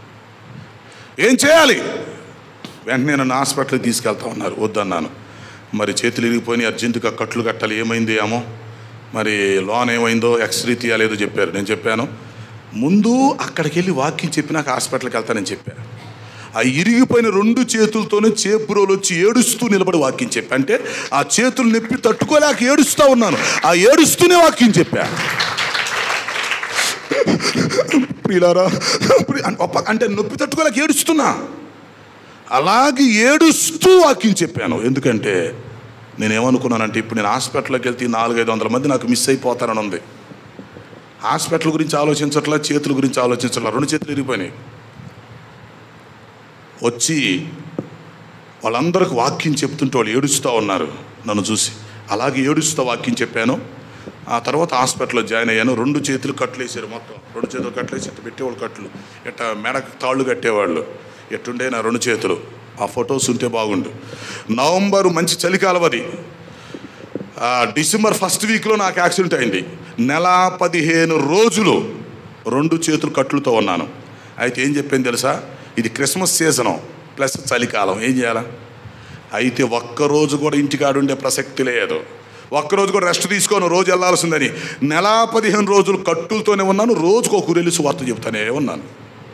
ఏం చేయాలి వెంటనే నన్ను హాస్పిటల్కి తీసుకెళ్తా ఉన్నారు వద్దన్నాను మరి చేతులు ఇరిగిపోయినాయి అర్జెంటుగా కట్లు కట్టాలి ఏమైంది ఏమో మరి లోన్ ఏమైందో ఎక్స్రే తీయాలేదో చెప్పారు నేను చెప్పాను ముందు అక్కడికి వెళ్ళి వాక్యం చెప్పి నాకు హాస్పిటల్కి వెళ్తానని చెప్పాను ఆ ఇరిగిపోయిన రెండు చేతులతోనే చేపురోలు వచ్చి ఏడుస్తూ నిలబడి వాక్యం చెప్పా అంటే ఆ చేతులు నొప్పి తట్టుకోలేక ఏడుస్తూ ఉన్నాను ఆ ఏడుస్తూనే వాక్యం చెప్పా ప్రియులారా ప్రి- ఒక- అంటే నొప్పి తట్టుకోలేక ఏడుస్తున్నా అలాగే ఏడుస్తూ వాక్యం చెప్పాను ఎందుకంటే నేనేమనుకున్నానంటే ఇప్పుడు నేను హాస్పిటల్కి వెళ్తే ఈ నాలుగైదు వందల మంది నాకు మిస్ అయిపోతారని ఉంది హాస్పిటల్ గురించి ఆలోచించట్లా చేతుల గురించి ఆలోచించట్లా రెండు చేతులు ఇరిగిపోయినాయి వచ్చి వాళ్ళందరికి వాక్యం చెప్తుంటే వాళ్ళు ఏడుస్తూ ఉన్నారు నన్ను చూసి అలాగే ఏడుస్తూ వాక్యం చెప్పాను ఆ తర్వాత హాస్పిటల్లో జాయిన్ అయ్యాను రెండు చేతులు కట్లు వేసారు మొత్తం రెండు చేతులు కట్లు వేసి ఇట్ట పెట్టేవాళ్ళు కట్లు ఇట్ట మెడకు తాళ్ళు కట్టేవాళ్ళు ఎట్టుండే నా రెండు చేతులు ఆ ఫొటోస్ ఉంటే బాగుండు నవంబర్ మంచి చలికాలం అది ఆ, డిసెంబర్ ఫస్ట్ వీక్లో నాకు యాక్సిడెంట్ అయింది నెల పదిహేను రోజులు రెండు చేతులు కట్లుతో ఉన్నాను అయితే ఏం చెప్పింది తెలుసా ఇది క్రిస్మస్ సీజను ప్లస్ చలికాలం ఏం చేయాలా అయితే ఒక్కరోజు కూడా ఇంటికాడ ఉండే ప్రసక్తి లేదు ఒక్కరోజు కూడా రెస్ట్ తీసుకోను రోజు వెళ్ళాల్సిందని నెల పదిహేను రోజులు కట్టులతోనే ఉన్నాను రోజుకు ఒక ఊరెళ్ళి సువార్త చెబుతానే ఉన్నాను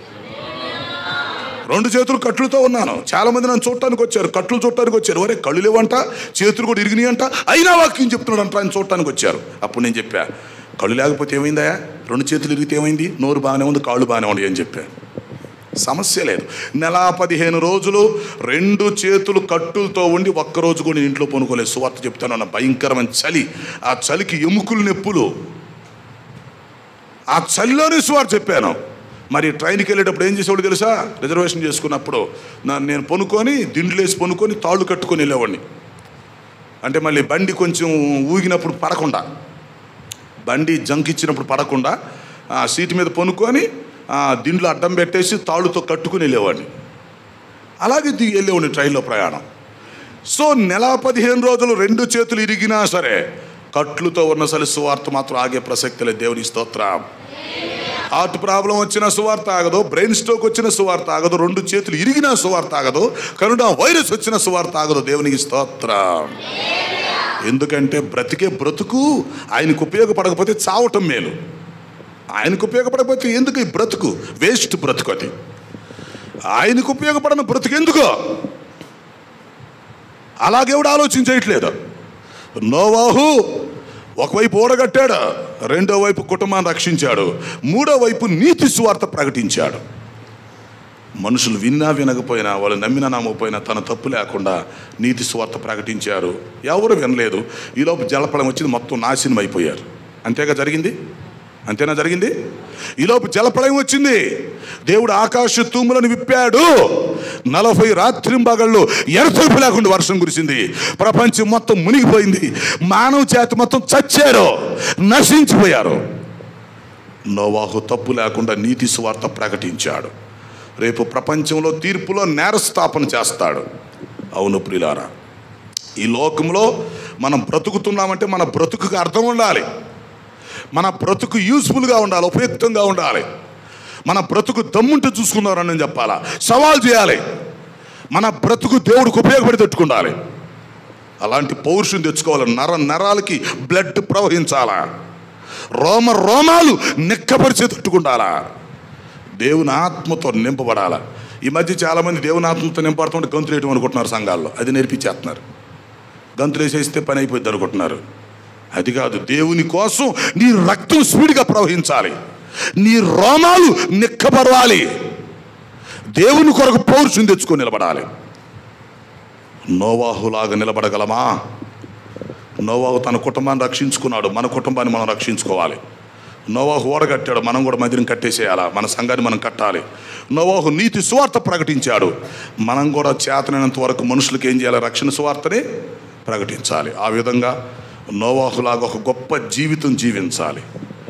రెండు చేతులు కట్లతో ఉన్నాను చాలా మంది నన్ను చూడటానికి వచ్చారు కట్లు చూడటానికి వచ్చారు ఒరే కళ్ళు లేవంట చేతులు కూడా ఇరిగినాయి అంట అయినా వాక్యం చెప్తున్నాడు అంట ఆయన చూడటానికి వచ్చారు అప్పుడు నేను చెప్పా కళ్ళు లేకపోతే ఏమైందా రెండు చేతులు ఇరిగితే ఏమైంది నోరు బాగానే ఉంది కాళ్ళు బాగానే ఉంది అని చెప్పా సమస్య లేదు నెల పదిహేను రోజులు రెండు చేతులు కట్టులతో ఉండి ఒక్కరోజు కూడా నేను ఇంట్లో పనుకోలేదు సువార్త చెప్తాను అన్న భయంకరమైన చలి ఆ చలికి ఎముకలు నొప్పులు ఆ చలిలోనే సువార్త చెప్పాను మరి ట్రైన్కి వెళ్ళేటప్పుడు ఏం చేసేవాడు తెలుసా రిజర్వేషన్ చేసుకున్నప్పుడు నా నేను పనుకొని దిండ్లేసి పనుకొని తాళ్ళు కట్టుకొని వెళ్ళేవాడిని అంటే మళ్ళీ బండి కొంచెం ఊగినప్పుడు పడకుండా బండి జంక్ ఇచ్చినప్పుడు పడకుండా ఆ సీటు మీద పనుకొని ఆ దిండ్లో అడ్డం పెట్టేసి తాళ్ళుతో కట్టుకుని వెళ్ళేవాడిని అలాగే దిగి వెళ్ళేవాడిని ట్రైన్లో ప్రయాణం సో నెల పదిహేను రోజులు రెండు చేతులు ఇరిగినా సరే కట్లుతో ఉన్న సరే సువార్త మాత్రం ఆగే ప్రసక్తి లేదు దేవుని స్తోత్రం హార్ట్ ప్రాబ్లం వచ్చిన సువార్త ఆగదు బ్రెయిన్ స్ట్రోక్ వచ్చిన సువార్త ఆగదు రెండు చేతులు ఇరిగిన సువార్త ఆగదు కరోనా వైరస్ వచ్చిన సువార్త ఆగదు దేవునికి స్తోత్రం ఎందుకంటే బ్రతికే బ్రతుకు ఆయనకు ఉపయోగపడకపోతే చావటం మేలు ఆయనకు ఉపయోగపడకపోతే ఎందుకు ఈ బ్రతుకు వేస్ట్ బ్రతుకు అది ఆయనకు ఉపయోగపడని బ్రతుకు ఎందుకో అలాగేవిడ ఆలోచించేయట్లేదు నోవాహు ఒకవైపు ఓడగట్టాడు రెండో వైపు కుటుంబాన్ని రక్షించాడు మూడో వైపు నీతి సువార్త ప్రకటించాడు మనుషులు విన్నా వినకపోయినా వాళ్ళు నమ్మినా నమ్మకపోయినా తన తప్పు లేకుండా నీతి సువార్త ప్రకటించారు ఎవరు వినలేదు ఈలోపు జలపడం వచ్చింది మొత్తం నాశనం అయిపోయారు అంతేగా జరిగింది అంతేనా జరిగింది ఈలోపు జలప్రళయం వచ్చింది దేవుడు ఆకాశ తూములను విప్పాడు నలభై రాత్రింబగళ్ళు ఎడతెరిపి లేకుండా వర్షం కురిసింది ప్రపంచం మొత్తం మునిగిపోయింది మానవ జాతి మొత్తం చచ్చారు నశించిపోయారు నోవాహు తప్పు లేకుండా నీతి సువార్త ప్రకటించాడు రేపు ప్రపంచంలో తీర్పులో నేరస్థాపన చేస్తాడు అవును ప్రిలారా ఈ లోకంలో మనం బ్రతుకుతున్నామంటే మన బ్రతుకుకి అర్థం ఉండాలి మన బ్రతుకు యూస్ఫుల్గా ఉండాలి ఉపయుక్తంగా ఉండాలి మన బ్రతుకు దమ్ముంటే చూసుకున్నారని నేను చెప్పాలా సవాల్ చేయాలి మన బ్రతుకు దేవుడికి ఉపయోగపడి తట్టుకుండాలి అలాంటి పౌరుషం తెచ్చుకోవాలి నర నరాలకి బ్లడ్ ప్రవహించాలా రోమ రోమాలు నిక్కపరిచే తట్టుకుండాలా దేవుని ఆత్మతో నింపబడాల ఈ మధ్య చాలామంది దేవుని ఆత్మతో నింపడుతుంటే గంతులు వేయటం అనుకుంటున్నారు సంఘాల్లో అది నేర్పించేస్తున్నారు గంతులు వేసేస్తే పని అయిపోద్ది అనుకుంటున్నారు అది కాదు దేవుని కోసం నీ రక్తం స్పీడ్గా ప్రవహించాలి నీ రోమాలు నిక్కబడాలి దేవుని కొరకు పౌరుషం తెచ్చుకొని నిలబడాలి నోవాహులాగా నిలబడగలమా నోవాహు తన కుటుంబాన్ని రక్షించుకున్నాడు మన కుటుంబాన్ని మనం రక్షించుకోవాలి నోవాహు ఓడగట్టాడు మనం కూడా మందిరం కట్టేసేయాలా మన సంఘాన్ని మనం కట్టాలి నోవాహు నీతి సువార్త ప్రకటించాడు మనం కూడా చేతనైనంత వరకు మనుషులకు ఏం చేయాలి రక్షణ సువార్తని ప్రకటించాలి ఆ విధంగా నోవాహులాగా ఒక గొప్ప జీవితం జీవించాలి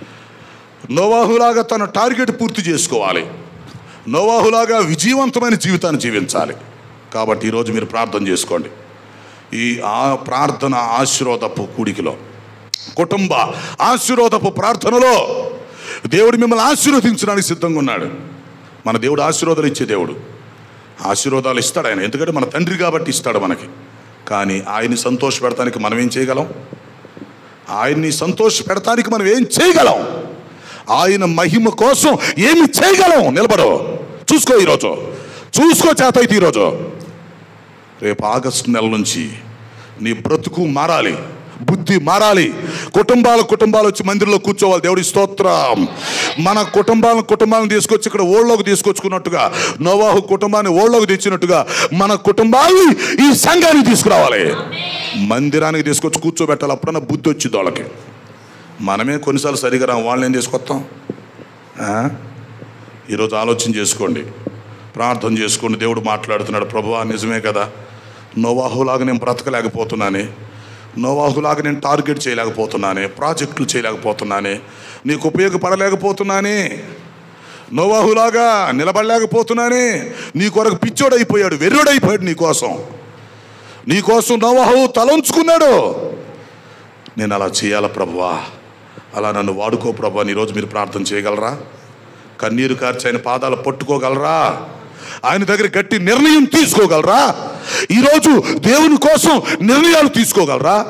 నోవాహులాగా తన టార్గెట్ పూర్తి చేసుకోవాలి నోవాహులాగా విజయవంతమైన జీవితాన్ని జీవించాలి కాబట్టి ఈరోజు మీరు ప్రార్థన చేసుకోండి ఈ ఆ ప్రార్థన ఆశీర్వాదపు కూడికలో కుటుంబ ఆశీర్వాదపు ప్రార్థనలో దేవుడు మిమ్మల్ని ఆశీర్వదించడానికి సిద్ధంగా ఉన్నాడు మన దేవుడు ఆశీర్వాదాలు ఇచ్చే దేవుడు ఆశీర్వాదాలు ఇస్తాడు ఆయన ఎందుకంటే మన తండ్రి కాబట్టి ఇస్తాడు మనకి కానీ ఆయన్ని సంతోష పెడతానికి మనం ఏం చేయగలం ఆయన్ని సంతోష పెడతానికి మనం ఏం చేయగలం ఆయన మహిమ కోసం ఏమి చేయగలం నిలబడు చూసుకో ఈరోజు చూసుకో చేత అయితే ఈరోజు రేపు ఆగస్టు నెల నుంచి నీ బ్రతుకు మారాలి బుద్ధి మారాలి కుటుంబాల కుటుంబాలు వచ్చి మందిరంలో కూర్చోవాలి దేవుడి స్తోత్రం మన కుటుంబాలను కుటుంబాలను తీసుకొచ్చి ఇక్కడ ఓళ్ళలోకి తీసుకొచ్చుకున్నట్టుగా నోవాహు కుటుంబాన్ని ఓళ్ళలోకి తెచ్చినట్టుగా మన కుటుంబాన్ని ఈ సంఘానికి తీసుకురావాలి మందిరానికి తీసుకొచ్చి కూర్చోబెట్టాలి అప్పుడన్నా బుద్ధి వచ్చింది వాళ్ళకి మనమే కొన్నిసార్లు సరిగా రా వాళ్ళని ఏం తీసుకొస్తాం ఆ? ఈరోజు ఆలోచన చేసుకోండి ప్రార్థన చేసుకోండి దేవుడు మాట్లాడుతున్నాడు ప్రభువా నిజమే కదా నోవాహులాగా నేను బ్రతకలేకపోతున్నానే నోవాహులాగా నేను టార్గెట్ చేయలేకపోతున్నానే ప్రాజెక్టులు చేయలేకపోతున్నానే నీకు ఉపయోగపడలేకపోతున్నానే నోవాహులాగా నిలబడలేకపోతున్నానే నీ కొరకు పిచ్చోడైపోయాడు వెర్రుడైపోయాడు నీ కోసం నీ కోసం నోవాహు తలంచుకున్నాడు నేను అలా చేయాల ప్రభువా అలా నన్ను వాడుకో ప్రభు అని ఈరోజు మీరు ప్రార్థన చేయగలరా కన్నీరు కార్చి ఆయన పాదాలు పట్టుకోగలరా ఆయన దగ్గర గట్టి నిర్ణయం తీసుకోగలరా ఈరోజు దేవుని కోసం నిర్ణయాలు తీసుకోగలరా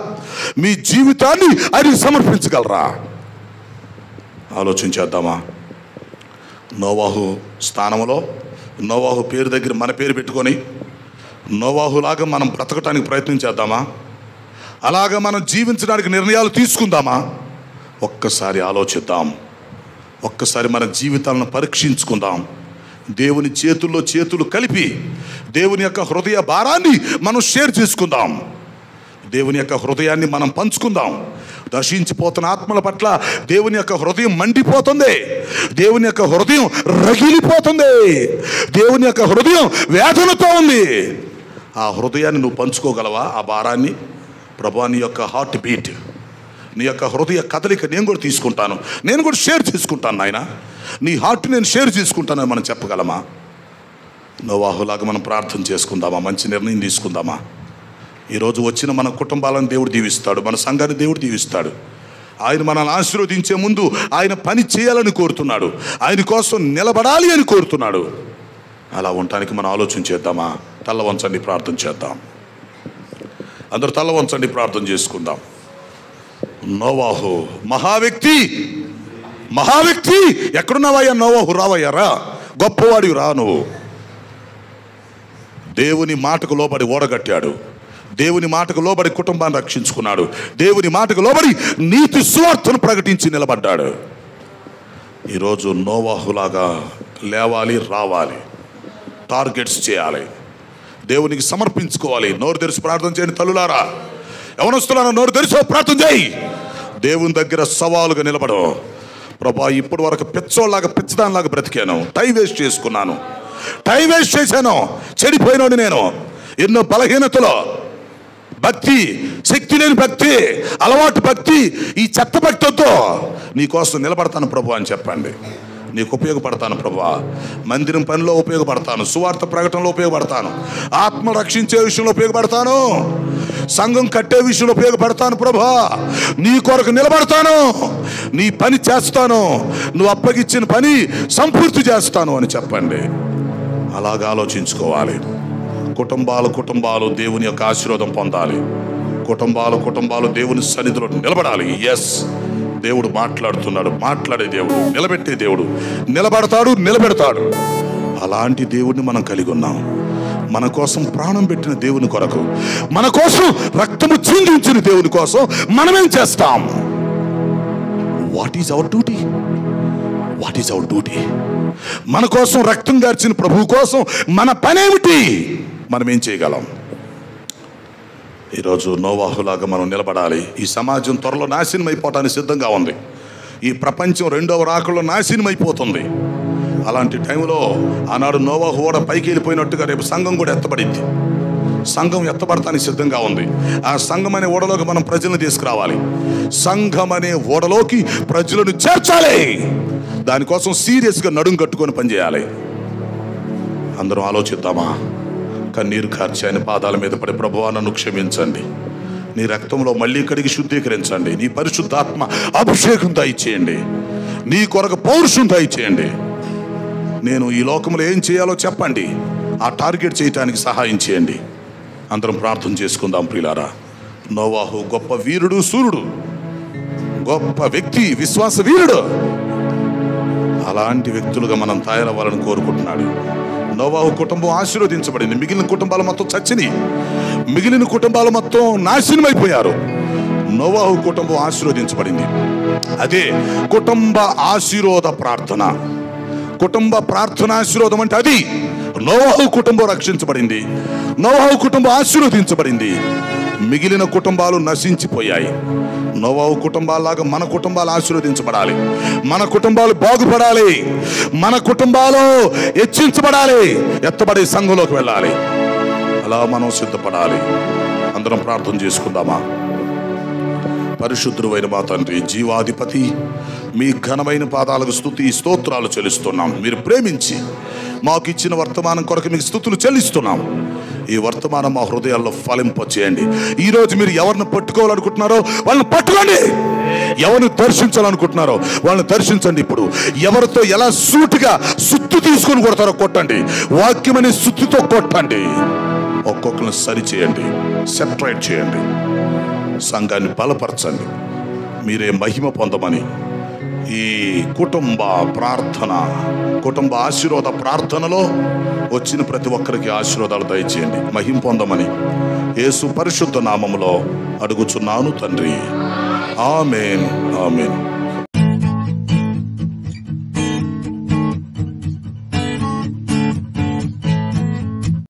మీ జీవితాన్ని ఆయనకి సమర్పించగలరా ఆలోచించేద్దామా నోవాహు స్థానంలో నోవాహు పేరు దగ్గర మన పేరు పెట్టుకొని నోవాహులాగా మనం బ్రతకటానికి ప్రయత్నం చేద్దామా అలాగా మనం జీవించడానికి నిర్ణయాలు తీసుకుందామా ఒక్కసారి ఆలోచిద్దాం ఒక్కసారి మన జీవితాలను పరీక్షించుకుందాం దేవుని చేతుల్లో చేతులు కలిపి దేవుని యొక్క హృదయ భారాన్ని మనం షేర్ చేసుకుందాం దేవుని యొక్క హృదయాన్ని మనం పంచుకుందాం దర్శించిపోతున్న ఆత్మల పట్ల దేవుని యొక్క హృదయం మండిపోతుంది దేవుని యొక్క హృదయం రగిలిపోతుంది దేవుని యొక్క హృదయం వేదనతో ఉంది ఆ హృదయాన్ని నువ్వు పంచుకోగలవా ఆ భారాన్ని ప్రభా నీ యొక్క హార్ట్ బీట్ నీ యొక్క హృదయ కదలిక నేను కూడా తీసుకుంటాను నేను కూడా షేర్ చేసుకుంటాను నాయన నీ హార్ట్ నేను షేర్ చేసుకుంటానని మనం చెప్పగలమా నోవాహులాగా మనం ప్రార్థన చేసుకుందామా మంచి నిర్ణయం తీసుకుందామా ఈరోజు వచ్చిన మన కుటుంబాలను దేవుడు దీవిస్తాడు మన సంఘాన్ని దేవుడు దీవిస్తాడు ఆయన మనల్ని ఆశీర్వదించే ముందు ఆయన పని చేయాలని కోరుతున్నాడు ఆయన కోసం నిలబడాలి అని కోరుతున్నాడు అలా ఉండటానికి మనం ఆలోచన చేద్దామా తల్ల వంచండి ప్రార్థన చేద్దాం అందరూ తల్ల వంచండి ప్రార్థన చేసుకుందాం నోవాహు మహావ్యక్తి మహావ్యక్తి ఎక్కడున్నావయ్యా నోవాహు రావయ్యారా గొప్పవాడివి రా నువ్వు దేవుని మాటకు లోబడి ఓడగట్టాడు దేవుని మాటకు లోబడి కుటుంబాన్ని రక్షించుకున్నాడు దేవుని మాటకు లోబడి నీతి సువార్తను ప్రకటించి నిలబడ్డాడు ఈరోజు నోవాహులాగా లేవాలి రావాలి టార్గెట్స్ చేయాలి దేవునికి సమర్పించుకోవాలి నోరు తెరిచి ప్రార్థన చేయండి తల్లులారా ఎవరొస్తున్నారో నోరు తెరిచి ప్రార్థన చేయి దేవుని దగ్గర సవాలుగా నిలబడు ప్రభా ఇప్పటి వరకు పిచ్చోళ్ళలాగా పిచ్చదానిలాగా బ్రతికాను టైం వేస్ట్ చేసుకున్నాను టైం వేస్ట్ చేశాను చెడిపోయినోడు నేను ఎన్నో బలహీనతలో భక్తి శక్తి లేని భక్తి అలవాటు భక్తి ఈ చెత్త భక్తి వద్దు నీకోసం నిలబడతాను ప్రభు అని చెప్పండి నీకు ఉపయోగపడతాను ప్రభా మందిరం పనిలో ఉపయోగపడతాను సువార్త ప్రకటనలో ఉపయోగపడతాను ఆత్మ రక్షించే విషయంలో ఉపయోగపడతాను సంఘం కట్టే విషయంలో ఉపయోగపడతాను ప్రభా నీ కొరకు నిలబడతాను నీ పని చేస్తాను నువ్వు అప్పగిచ్చిన పని సంపూర్తి చేస్తాను అని చెప్పండి అలాగా ఆలోచించుకోవాలి కుటుంబాలు కుటుంబాలు దేవుని యొక్క ఆశీర్వాదం పొందాలి కుటుంబాలు కుటుంబాలు దేవుని సన్నిధిలో నిలబడాలి ఎస్ దేవుడు మాట్లాడుతున్నాడు మాట్లాడే దేవుడు నిలబెట్టే దేవుడు నిలబడతాడు నిలబెడతాడు అలాంటి దేవుడిని మనం కలిగి ఉన్నాం మన కోసం ప్రాణం పెట్టిన దేవుని కొరకు మన కోసం రక్తము చిందించిన దేవుని కోసం మనమేం చేస్తాం what is our duty what is our duty మన కోసం రక్తం గార్చిన ప్రభు కోసం మన పనేమిటి మనం ఏం చేయగలం ఈరోజు నోవాహులాగా మనం నిలబడాలి ఈ సమాజం త్వరలో నాశనం అయిపోవటానికి సిద్ధంగా ఉంది ఈ ప్రపంచం రెండవ రాకల్లో నాశనం అయిపోతుంది అలాంటి టైంలో ఆనాడు నోవాహు ఓడ పైకి వెళ్ళిపోయినట్టుగా రేపు సంఘం కూడా ఎత్తబడింది సంఘం ఎత్తబడటానికి సిద్ధంగా ఉంది ఆ సంఘం అనే ఓడలోకి మనం ప్రజలను తీసుకురావాలి సంఘం అనే ఓడలోకి ప్రజలను చేర్చాలి దానికోసం సీరియస్గా నడుం కట్టుకొని పనిచేయాలి అందరం ఆలోచిద్దామా కన్నీరు కార్చి ఆయన పాదాల మీద పడి ప్రభువా నన్ను క్షమించండి నీ రక్తంలో మళ్ళీ కడిగి శుద్ధీకరించండి నీ పరిశుద్ధాత్మ అభిషేకం దయచేయండి నీ కొరకు పౌరుషం దయచేయండి నేను ఈ లోకంలో ఏం చేయాలో చెప్పండి ఆ టార్గెట్ చేయటానికి సహాయం చేయండి అందరం ప్రార్థన చేసుకుందాం ప్రియులారా నోవాహు గొప్ప వీరుడు సూర్యుడు గొప్ప వ్యక్తి విశ్వాస వీరుడు అలాంటి వ్యక్తులుగా మనం తయారవ్వాలని కోరుకుంటున్నాడు నోవాహు కుటుంబం ఆశీర్వదించబడింది మిగిలిన కుటుంబాలు మొత్తం చచ్చిని మిగిలిన కుటుంబాలు మొత్తం నాశనం అయిపోయారు నోవాహు కుటుంబం ఆశీర్వదించబడింది అదే కుటుంబ ఆశీర్వాద ప్రార్థన కుటుంబ ప్రార్థన ఆశీర్వాదం అంటే అది నోవాహు కుటుంబం రక్షించబడింది నోవాహు కుటుంబం ఆశీర్వదించబడింది మిగిలిన కుటుంబాలు నశించిపోయాయి నోవాహు కుటుంబాలాగా మన కుటుంబాలు ఆశీర్వదించబడాలి మన కుటుంబాలు బాగుపడాలి మన కుటుంబాలు హెచ్చించబడాలి ఎత్తబడే సంఘంలోకి వెళ్ళాలి అలా మనం సిద్ధపడాలి అందరం ప్రార్థన చేసుకుందామా పరిశుద్ధుడు అయిన మా తండ్రి జీవాధిపతి మీ ఘనమైన పాదాలకు స్థుతి స్తోత్రాలు చెల్లిస్తున్నాం మీరు ప్రేమించి మాకు ఇచ్చిన వర్తమానం కొరకు మీకు స్థుతులు చెల్లిస్తున్నాం ఈ వర్తమానం మా హృదయాల్లో ఫలింపచేయండి ఈ రోజు మీరు ఎవరిని పట్టుకోవాలనుకుంటున్నారో వాళ్ళని పట్టుకోండి ఎవరిని దర్శించాలనుకుంటున్నారో వాళ్ళని దర్శించండి ఇప్పుడు ఎవరితో ఎలా సూటిగా సుత్తు తీసుకొని కొడతారో కొట్టండి వాక్యం అనే సుత్తితో కొట్టండి ఒక్కొక్కరిని సరి చేయండి సెపరేట్ చేయండి సంఘాన్ని బలపరచండి మీరే మహిమ పొందమని ఈ కుటుంబ ప్రార్థన కుటుంబ ఆశీర్వాద ప్రార్థనలో వచ్చిన ప్రతి ఒక్కరికి ఆశీర్వాదాలు దయచేయండి మహిం పొందమని యేసు పరిశుద్ధ నామములో అడుగుచున్నాను తండ్రి ఆమెన్ ఆమెన్